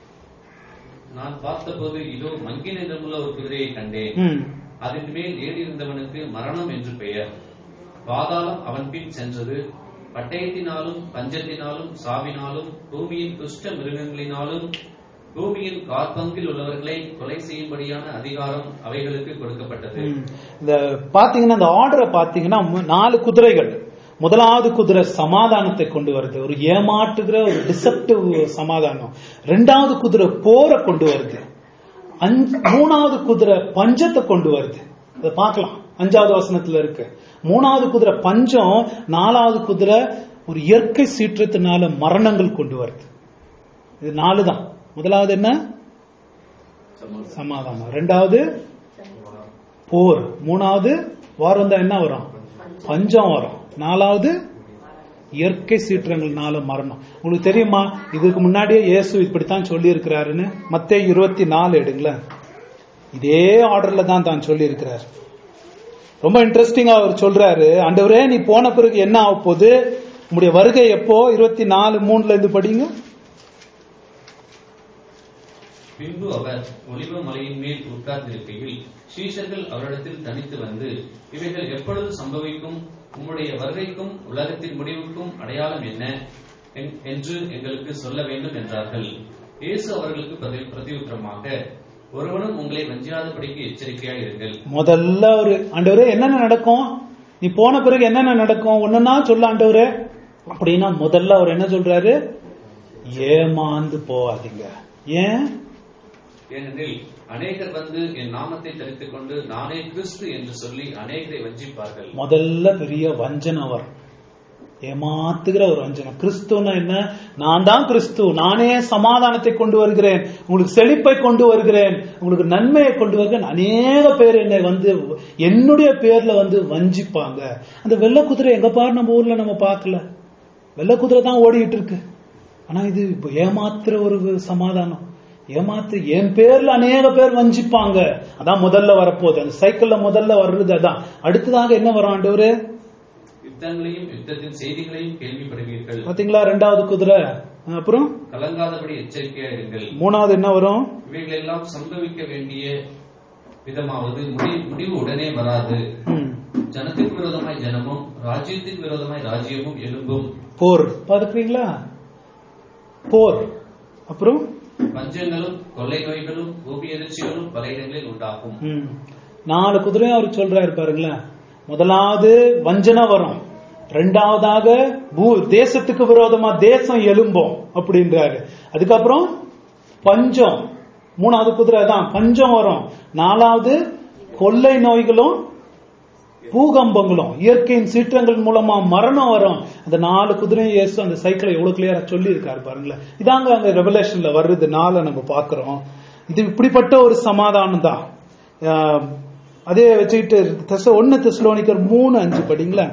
நான் பார்த்தபோது இதோ மங்கின நிறமுள்ள ஒரு குதிரையை கண்டேன் ம் அதன் மேல் ஏறி இருந்தவனுக்கு மரணம் என்று பெயர் பாதாளம் அவன் பின் சென்றது பட்டயத்தினாலும் பஞ்சத்தினாலும் சாவினாலும் பூமியின் துஷ்ட மிருகங்களினாலும் பூமியின் காற்பங்கில் உள்ளவர்களை கொலை செய்யும்படியான அதிகாரம் அவைகளுக்கு கொடுக்கப்பட்டது ம். இந்த பாத்தீங்கன்னா இந்த ஆர்டரை பாத்தீங்கன்னா மு- நாலு குதிரைகள் முதலாவது குதிரை சமாதானத்தை கொண்டு வருது ஒரு ஏமாற்றுகிற ஒரு டிசப்டிவ் சமாதானம் ரெண்டாவது குதிரை போரை கொண்டு வருது அஞ்சு மூணாவது குதிரை பஞ்சத்தை கொண்டு வருது அதை பார்க்கலாம் அஞ்சாவது வசனத்துல இருக்கு மூணாவது குதிரை பஞ்சம் நாலாவது குதிரை ஒரு இயற்கை சீற்றத்தினால மரணங்கள் கொண்டு வருது இது நாலு தான் முதலாவது என்ன சமாதானம் ரெண்டாவது போர் மூணாவது வாரம் வந்தா என்ன வரும் பஞ்சம் வரும் நாலாவது இயற்கை சீற்றங்கள்னால மரணம் உங்களுக்கு தெரியுமா இதுக்கு முன்னாடியே இயேசு இப்படித்தான் சொல்லி இருக்கிறாருன்னு மத்தே இருபத்தி நாலு எடுங்களேன் இதே ஆர்டர்ல தான் தான் சொல்லி இருக்கிறார் ரொம்ப இன்ட்ரெஸ்டிங்கா அவர் சொல்றாரு ஆண்டவரே நீ போன பிறகு என்ன ஆக போகுது உங்களுடைய வருகை எப்போ இருபத்தி நாலு மூணுல இருந்து படிங்க பின்பு அவர் ஒலிவ மலையின் மேல் உட்கார்ந்திருக்கையில் சீஷர்கள் அவரிடத்தில் தனித்து வந்து இவைகள் எப்பொழுது சம்பவிக்கும் உம்முடைய வருகைக்கும் உலகத்தின் முடிவுக்கும் அடையாளம் என்ன என்- என்று எங்களுக்கு சொல்ல வேண்டும் என்றார்கள் இயேசு அவர்களுக்கு பிரதி- பிரதியுத்தரமாக ஒருவனும் உங்களை வஞ்சியாதபடிக்கு எச்சரிக்கையாய் இருங்கள் முதல்ல ஒரு ஆண்டவரே என்னென்ன நடக்கும் நீ போன பிறகு என்னென்ன நடக்கும் ஒண்ணுன்னா சொல்ல ஆண்டவரே அப்படின்னா முதல்ல அவர் என்ன சொல்றாரு ஏமாந்து போகாதீங்க ஏன் ஏனெனில் அநேகர் வந்து என் நாமத்தை தரித்துக் கொண்டு நானே கிறிஸ்து என்று சொல்லி அநேகரை வஞ்சிப்பார்கள் முதல்ல பெரிய வஞ்சனை வரும் ஏமாத்துகிற ஒரு வஞ்சனை கிறிஸ்துவனா என்ன நான் தான் கிறிஸ்து நானே சமாதானத்தை கொண்டு வருகிறேன் உங்களுக்கு செழிப்பை கொண்டு வருகிறேன் உங்களுக்கு நன்மையை கொண்டு வருகிறேன் அநேக பேர் என்னை வந்து என்னுடைய பேர்ல வந்து வஞ்சிப்பாங்க அந்த வெள்ளை குதிரை எங்க பாரு நம்ம ஊர்ல நம்ம பார்க்கல வெள்ளை குதிரை தான் ஓடிட்டு இருக்கு ஆனா இது இப்ப ஏமாத்துற ஒரு சமாதானம் ஏமாத்து என் பேர்ல அநேக பேர் வஞ்சிப்பாங்க அதான் முதல்ல வரப்போகுது அந்த சைக்கிள்ல முதல்ல வர்றது அதான் அடுத்ததாக என்ன வரும் ஆண்டவரு யுத்தங்களையும் யுத்தத்தின் செய்திகளையும் கேள்விப்படுவீர்கள் பாத்தீங்களா ரெண்டாவது குதிரை அப்புறம் கலங்காதபடி எச்சரிக்கையா இருங்கள் மூணாவது என்ன வரும் இவைகளெல்லாம் சம்பவிக்க வேண்டிய விதமாவது முடி- முடிவு உடனே வராது ம், ஜனத்திற்கு விரோதமாய் ஜனமும் ராஜ்யத்திற்கு விரோதமாய் ராஜ்யமும் எழும்பும் போர் பாத்துக்கிறீங்களா போர் அப்புறம் பஞ்சங்களும் கொள்ளை நோய்களும் பூமி எதிர்ச்சிகளும் பல இடங்களில் உண்டாகும் ம், நாலு குதிரையும் அவர் சொல்றாரு பாருங்களேன் முதலாவது வஞ்சனை வரும் ரெண்டாவதாக பூ தேசத்துக்கு விரோதமா தேசம் எழும்போம் அப்படின்றாரு அதுக்கப்புறம் பஞ்சம் மூணாவது குதிரை தான் பஞ்சம் வரும் நாலாவது கொள்ளை நோய்களும் பூகம்பங்களும் இயற்கையின் சீற்றங்கள் மூலமா மரணம் வரும் அந்த நாலு குதிரையும் இயேசு அந்த சைக்கிளை எவ்வளவு கிளியரா சொல்லி இருக்காரு பாருங்களேன் இதாங்க அங்க ரெவலேஷன்ல வருது நாளை நம்ம பாக்குறோம் இது இப்படிப்பட்ட ஒரு சமாதானம் தான் ஆஹ், அதே வச்சுக்கிட்டு தெச ஒன்னு தெசலோனிக்கர் மூணு அஞ்சு படிங்களேன்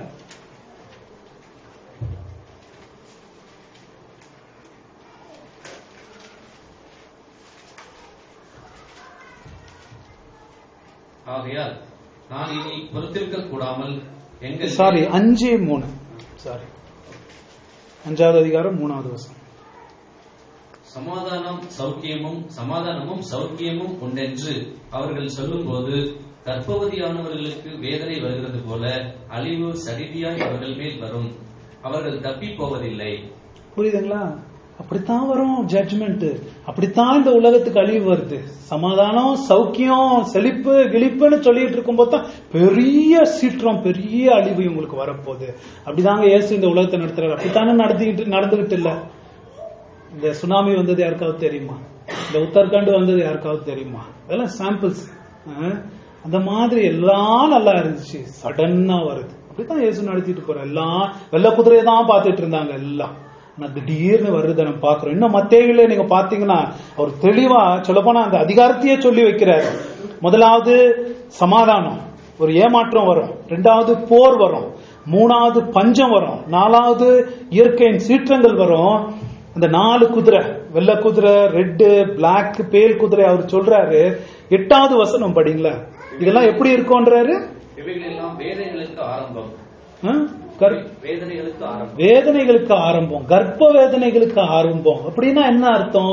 ஆகையால் நான் இனி பொறுத்திருக்க கூடாமல் எங்கள் சாரி அஞ்சு மூணு சாரி அஞ்சாவது அதிகாரம் மூணாவது வசனம் சமாதானம் சௌக்கியமும் சமாதானமும் சௌக்கியமும் உண்டென்று அவர்கள் சொல்லும்போது கர்ப்பவதியானவர்களுக்கு வேதனை வருகிறது போல அழிவு சடிதியாய் அவர்கள் மேல் வரும் அவர்கள் தப்பி போவதில்லை புரியுதுங்களா அப்படித்தான் வரும் ஜட்ஜ்மெண்ட் அப்படித்தான் இந்த உலகத்துக்கு அழிவு வருது சமாதானம் சௌக்கியம் செழிப்பு கிழிப்புன்னு சொல்லிட்டு இருக்கும்போது தான் பெரிய சீற்றம் பெரிய அழிவு இவங்களுக்கு வரப்போகுது அப்படிதாங்க இயேசு இந்த உலகத்தை நடத்துறாரு அப்படித்தானே நடத்திக்கிட்டு நடந்துகிட்டு இல்ல இந்த சுனாமி வந்தது யாருக்காவது தெரியுமா இந்த உத்தரகாண்ட் வந்தது யாருக்காவது தெரியுமா அதெல்லாம் சாம்பிள்ஸ் அந்த மாதிரி எல்லாம் நல்லா இருந்துச்சு சடனா வருது அப்படித்தான் இயேசு நடத்திட்டு போறோம் எல்லாம் வெள்ள குதிரையை தான் பார்த்துட்டு இருந்தாங்க எல்லாம் ஆனா திடீர்னு வருது நம்ம பாக்குறோம் இன்னும் மத்தேயில நீங்க பாத்தீங்கன்னா அவர் தெளிவா சொல்லப்போனா அந்த அதிகாரத்தையே சொல்லி வைக்கிறாரு முதலாவது சமாதானம் ஒரு ஏமாற்றம் வரும் ரெண்டாவது போர் வரும் மூணாவது பஞ்சம் வரும் நாலாவது இயற்கையின் சீற்றங்கள் வரும் அந்த நாலு குதிரை வெள்ளை குதிரை ரெட்டு பிளாக் பேல் குதிரை அவர் சொல்றாரு எட்டாவது வசனம் படிங்களா இதெல்லாம் எப்படி இருக்கும்ன்றாரு இவைகளெல்லாம் வேதனைகளுக்கு ஆரம்பம் ஆ? கர்- வேதனைகளுக்கு ஆரம்பம் வேதனைகளுக்கு ஆரம்பம் கர்ப்ப வேதனைகளுக்கு ஆரம்பம் அப்படின்னா என்ன அர்த்தம்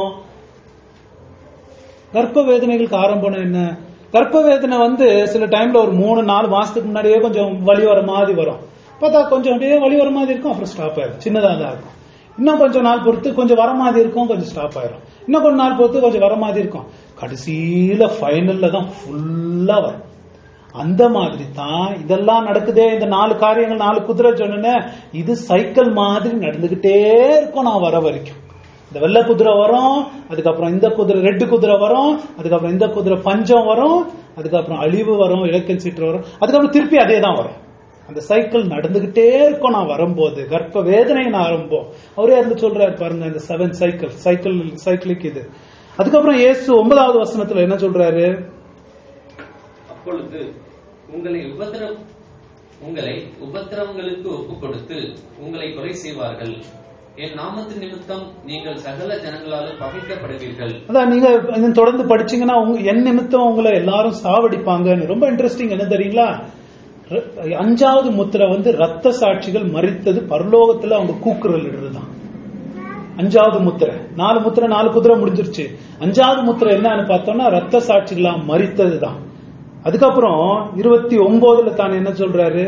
கர்ப்ப வேதனைகளுக்கு ஆரம்பம்னா என்ன கர்ப்ப வேதனை வந்து சில டைம்ல ஒரு மூணு நாலு மாசத்துக்கு முன்னாடியே கொஞ்சம் வலி வர மாதிரி வரும் பார்த்தா கொஞ்சம் அப்படியே வலி வர மாதிரி இருக்கும் அப்புறம் ஸ்டாப் ஆயிடும் சின்னதா தான் இருக்கும் இன்னும் கொஞ்சம் நாள் பொறுத்து கொஞ்சம் வர மாதிரி இருக்கும் கொஞ்சம் ஸ்டாப் ஆயிரும் இன்னும் கொஞ்ச நாள் பொறுத்து கொஞ்சம் வர மாதிரி இருக்கும் கடைசியில ஃபைனல்ல தான் ஃபுல்லா வரும் அந்த மாதிரி தான் இதெல்லாம் நடக்குதே இந்த நாலு காரியங்கள் நாலு குதிரை சொன்னேன்னு இது சைக்கிள் மாதிரி நடந்துகிட்டே இருக்கும் நான் வர வரைக்கும் இந்த வெள்ளை குதிரை வரும் அதுக்கப்புறம் இந்த குதிரை ரெட்டு குதிரை வரும் அதுக்கப்புறம் இந்த குதிரை பஞ்சம் வரும் அதுக்கப்புறம் அழிவு வரும் இலக்கல் சீற்று வரும் அதுக்கப்புறம் திருப்பி அதே தான் வரும் அந்த சைக்கிள் நடந்துகிட்டே இருக்கும் நான் வரும்போது கர்ப்ப வேதனை நான் ஆரம்பம் அவரே அதுல சொல்றாரு பாருங்க இந்த செவன் சைக்கிள் சைக்கிள் சைக்கிளுக்கு இது அதுக்கப்புறம் இயேசு ஒன்பதாவது வசனத்துல என்ன சொல்றாரு அப்பொழுது உங்களை உபத்திர உங்களை உபத்திரவங்களுக்கு ஒப்புக் கொடுத்து உங்களை கொலை செய்வார்கள் என் நாமத்து நிமித்தம் நீங்கள் சகல ஜனங்களாலும் பகைக்கப்படுவீர்கள் அதான் நீங்க இன்னும் தொடர்ந்து படிச்சீங்கன்னா உங்க என் நிமித்தம் உங்களை எல்லாரும் சாவடிப்பாங்கன்னு ரொம்ப இன்ட்ரெஸ்டிங் என்ன தெரியுங்களா ர- அஞ்சாவது முத்திரை வந்து ரத்த சாட்சிகள் மறித்தது பரலோகத்துல அவங்க கூக்குரல் இடுறதுதான் அஞ்சாவது முத்திரை நாலு முத்திரை நாலு குதிரை முடிஞ்சிருச்சு அஞ்சாவது முத்திரை என்னன்னு பார்த்தோம்னா ரத்த சாட்சிகளா மறித்தது தான் அதுக்கப்புறம் இருபத்தி ஒன்பதுல தான் என்ன சொல்றாரு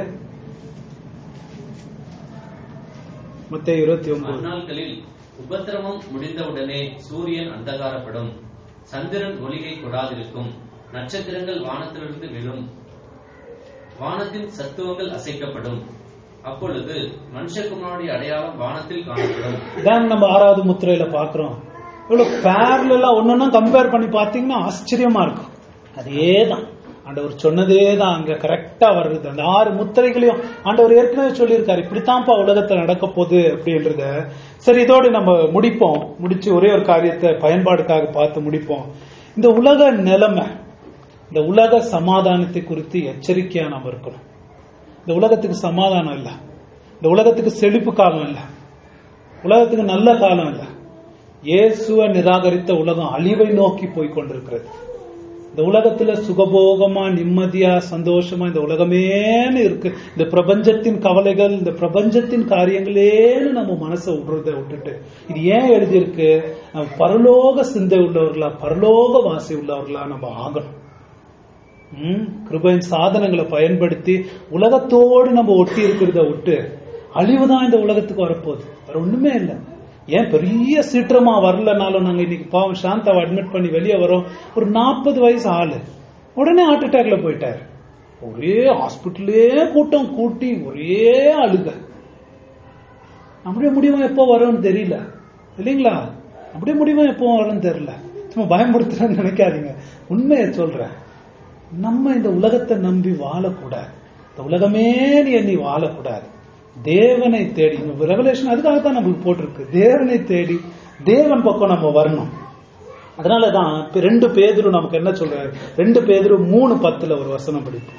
மத்திய இருபத்தி ஒன்பது அந்நாட்களில் உபத்திரவம் முடிந்தவுடனே சூரியன் அந்தகாரப்படும் சந்திரன் ஒளியை கொடாதிருக்கும் நட்சத்திரங்கள் வானத்திலிருந்து விழும் வானத்தின் சத்துவங்கள் அசைக்கப்படும் அப்பொழுது மனுஷகுமாருடைய அடையாளம் வானத்தில் காணப்படும் இதான் நம்ம ஆறாவது முத்திரையில பாக்குறோம் இவ்வளவு பேரலா ஒன்னொன்னா கம்பேர் பண்ணி பாத்தீங்கன்னா ஆச்சரியமா இருக்கும் அதேதான் ஆண்டவர் சொன்னதே தான் அங்க கரெக்டா வருது அந்த ஆறு முத்திரைகளையும் ஆண்டவர் ஏற்கனவே சொல்லியிருக்காரு இப்படித்தான்ப்பா உலகத்துல நடக்க போகுது அப்படின்றத சரி இதோடு நம்ம முடிப்போம் முடிச்சு ஒரே ஒரு காரியத்தை பயன்பாடுக்காக பார்த்து முடிப்போம் இந்த உலக நிலைமை இந்த உலக சமாதானத்தை குறித்து எச்சரிக்கையா நம்ம இருக்கணும் இந்த உலகத்துக்கு சமாதானம் இல்ல இந்த உலகத்துக்கு செழிப்பு காலம் இல்ல உலகத்துக்கு நல்ல காலம் இல்ல இயேசுவை நிராகரித்த உலகம் அழிவை நோக்கி போய் கொண்டிருக்கிறது இந்த உலகத்துல சுகபோகமா நிம்மதியா சந்தோஷமா இந்த உலகமேன்னு இருக்கு இந்த பிரபஞ்சத்தின் கவலைகள் இந்த பிரபஞ்சத்தின் காரியங்களேன்னு நம்ம மனசை விடுறத விட்டுட்டு இது ஏன் எழுதியிருக்கு நம்ம பரலோக சிந்தை உள்ளவர்களா பரலோக வாசி உள்ளவர்களா நம்ம ஆகணும் ம், கிருபையின் சாதனங்களை பயன்படுத்தி உலகத்தோடு நம்ம ஒட்டி இருக்கிறத விட்டு அழிவுதான் இந்த உலகத்துக்கு வரப்போகுது வேற ஒண்ணுமே இல்லை ஏன் பெரிய சீற்றமா வரலனாலும் நாங்க இன்னைக்கு பாவம் சாந்தாவை அட்மிட் பண்ணி வெளியே வரோம் ஒரு நாற்பது வயசு ஆளு உடனே ஹார்ட் அட்டாக்ல போயிட்டாரு ஒரே ஹாஸ்பிட்டலே கூட்டம் கூட்டி ஒரே அழுக அப்படியே முடிவும் எப்போ வரும்னு தெரியல இல்லைங்களா அப்படியே முடிவும் எப்போ வரும்னு தெரியல சும்மா பயன்படுத்துறேன்னு நினைக்காதீங்க உண்மையை சொல்றேன் நம்ம இந்த உலகத்தை நம்பி வாழக்கூடாது இந்த உலகமே நீ எண்ணி வாழக்கூடாது தேவனை தேடி ரெவலேஷன் அதுக்காக தான் நம்மளுக்கு போட்டிருக்கு தேவனை தேடி தேவன் பக்கம் நம்ம வரணும் அதனாலதான் இப்ப ரெண்டு பேதுரு நமக்கு என்ன சொல்றாரு ரெண்டு பேதுரு மூணு பத்துல ஒரு வசனம் படிப்போம்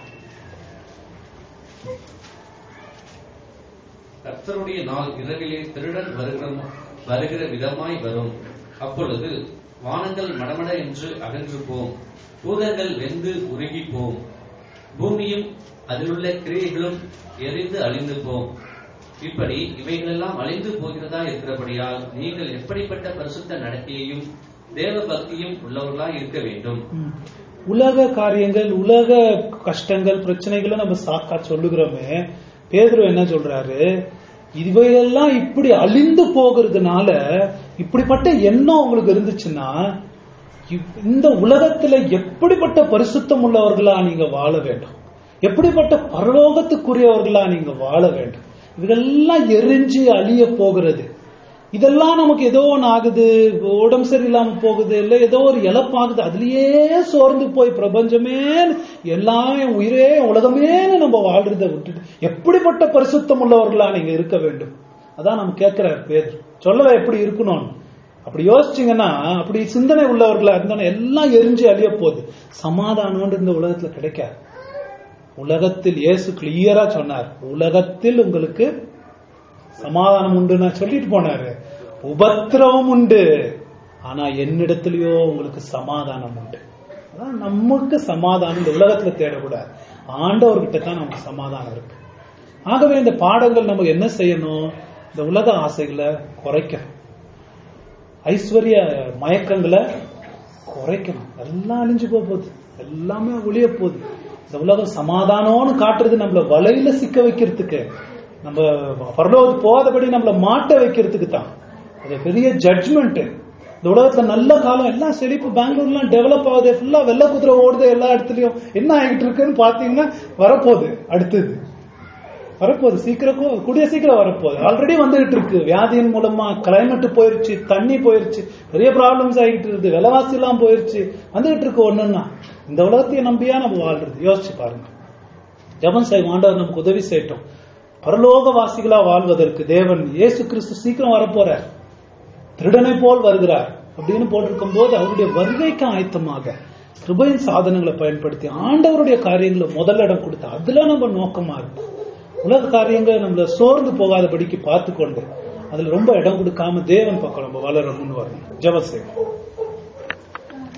கர்த்தருடைய நாள் இரவிலே திருடன் வருகிற வருகிற விதமாய் வரும் அப்பொழுது வானங்கள் மடமட என்று அகன்று போம் பூதங்கள் வெந்து உருகி போம் பூமியும் அதிலுள்ள கிரியைகளும் எரிந்து அழிந்து போம் இப்படி இவைகளெல்லாம் அழிந்து போகிறதா இருக்கிறபடியால் நீங்கள் எப்படிப்பட்ட பரிசுத்த நடத்தையையும் தேவ பக்தியும் உள்ளவர்களாய் இருக்க வேண்டும் ம். உலக காரியங்கள் உலக கஷ்டங்கள் பிரச்சனைகளை நம்ம சாக்கா சொல்லுகிறோமே பேதுரு என்ன சொல்றாரு இவையெல்லாம் இப்படி அழிந்து போகிறதுனால இப்படிப்பட்ட எண்ணம் உங்களுக்கு இருந்துச்சுன்னா இப்- இந்த உலகத்துல எப்படிப்பட்ட பரிசுத்தம் உள்ளவர்களா நீங்க வாழ வேண்டும் எப்படிப்பட்ட பரலோகத்துக்குரியவர்களா நீங்க வாழ வேண்டும் இதெல்லாம் எரிஞ்சு அழிய போகிறது இதெல்லாம் நமக்கு ஏதோ ஒன்று ஆகுது உடம்பு சரியில்லாம போகுது இல்ல ஏதோ ஒரு இழப்பாகுது அதுலயே சோர்ந்து போய் பிரபஞ்சமே எல்லாம் என் உயிரே என் உலகமேன்னு நம்ம வாழ்றதை விட்டுட்டு எப்படிப்பட்ட பரிசுத்தம் உள்ளவர்களா நீங்க இருக்க வேண்டும் அதான் நம்ம கேட்கிறார் பேர் சொல்லவே எப்படி இருக்கணும்னு அப்படி யோசிச்சீங்கன்னா அப்படி சிந்தனை உள்ளவர்களா இருந்தாலும் எல்லாம் எரிஞ்சு அழிய போகுது சமாதானம்ன்ற இந்த உலகத்துல கிடைக்காது உலகத்தில் இயேசு கிளியரா சொன்னார் உலகத்தில் உங்களுக்கு சமாதானம் உண்டு நான் சொல்லிட்டு போனாரு உபத்திரவம் உண்டு ஆனா என்னிடத்திலயோ உங்களுக்கு சமாதானம் உண்டு அதான் நமக்கு சமாதானம் இந்த உலகத்துல தேடக்கூடாது ஆண்டவர்கிட்ட தான் நமக்கு சமாதானம் இருக்கு ஆகவே இந்த பாடங்கள் நம்ம என்ன செய்யணும் இந்த உலக ஆசைகளை குறைக்கணும் ஐஸ்வர்ய மயக்கங்களை குறைக்கணும் எல்லாம் அழிஞ்சு போக போகுது எல்லாமே ஒளிய போகுது இந்த உலகம் சமாதானம்னு காட்டுறது நம்மள வலையில சிக்க வைக்கிறதுக்கு நம்ம பரலோகத்துக்கு போகாதபடி நம்மள மாட்ட வைக்கிறதுக்கு தான் அது பெரிய ஜட்ஜ்மெண்ட் இந்த உலகத்துல நல்ல காலம் எல்லாம் செழிப்பு பெங்களூர்லாம் டெவலப் ஆகுது ஃபுல்லா வெள்ள குதிரை ஓடுது எல்லா இடத்துலயும் என்ன ஆகிட்டு இருக்குன்னு பாத்தீங்கன்னா வரப்போகுது அடுத்தது வரப்போகுது சீக்கிரம் கூ- கூடிய சீக்கிரம் வரப்போகுது ஆல்ரெடி வந்துகிட்டு இருக்கு வியாதியின் மூலமா கிளைமேட் போயிருச்சு தண்ணி போயிருச்சு பெரிய ப்ராப்ளம்ஸ் ஆகிட்டு இருக்கு விலைவாசி எல்லாம் போயிருச்சு வந்துகிட்டு இருக்கு ஒண்ணுன்னா இந்த உலகத்தையே நம்பியா நம்ம வாழ்றது யோசிச்சு பாருங்க ஜெபம் செய்வோம் ஆண்டவர் நமக்கு உதவி செய்யட்டும் பரலோக வாசிகளா வாழ்வதற்கு தேவன் இயேசு கிறிஸ்து சீக்கிரம் வரப்போறார் திருடனை போல் வருகிறார் அப்படின்னு போட்டிருக்கும் போது அவருடைய வருகைக்கு ஆயத்தமாக கிருபையின் சாதனங்களை பயன்படுத்தி ஆண்டவருடைய காரியங்களை முதலிடம் கொடுத்து அதுல நம்ம நோக்கமா இருக்கும் உலக காரியங்களை நம்மள சோர்ந்து போகாதபடிக்கு பார்த்து கொண்டு அதுல ரொம்ப இடம் கொடுக்காம தேவன் பக்கம் நம்ம வளரணும்னு வரணும் ஜெபம் செய்வோம்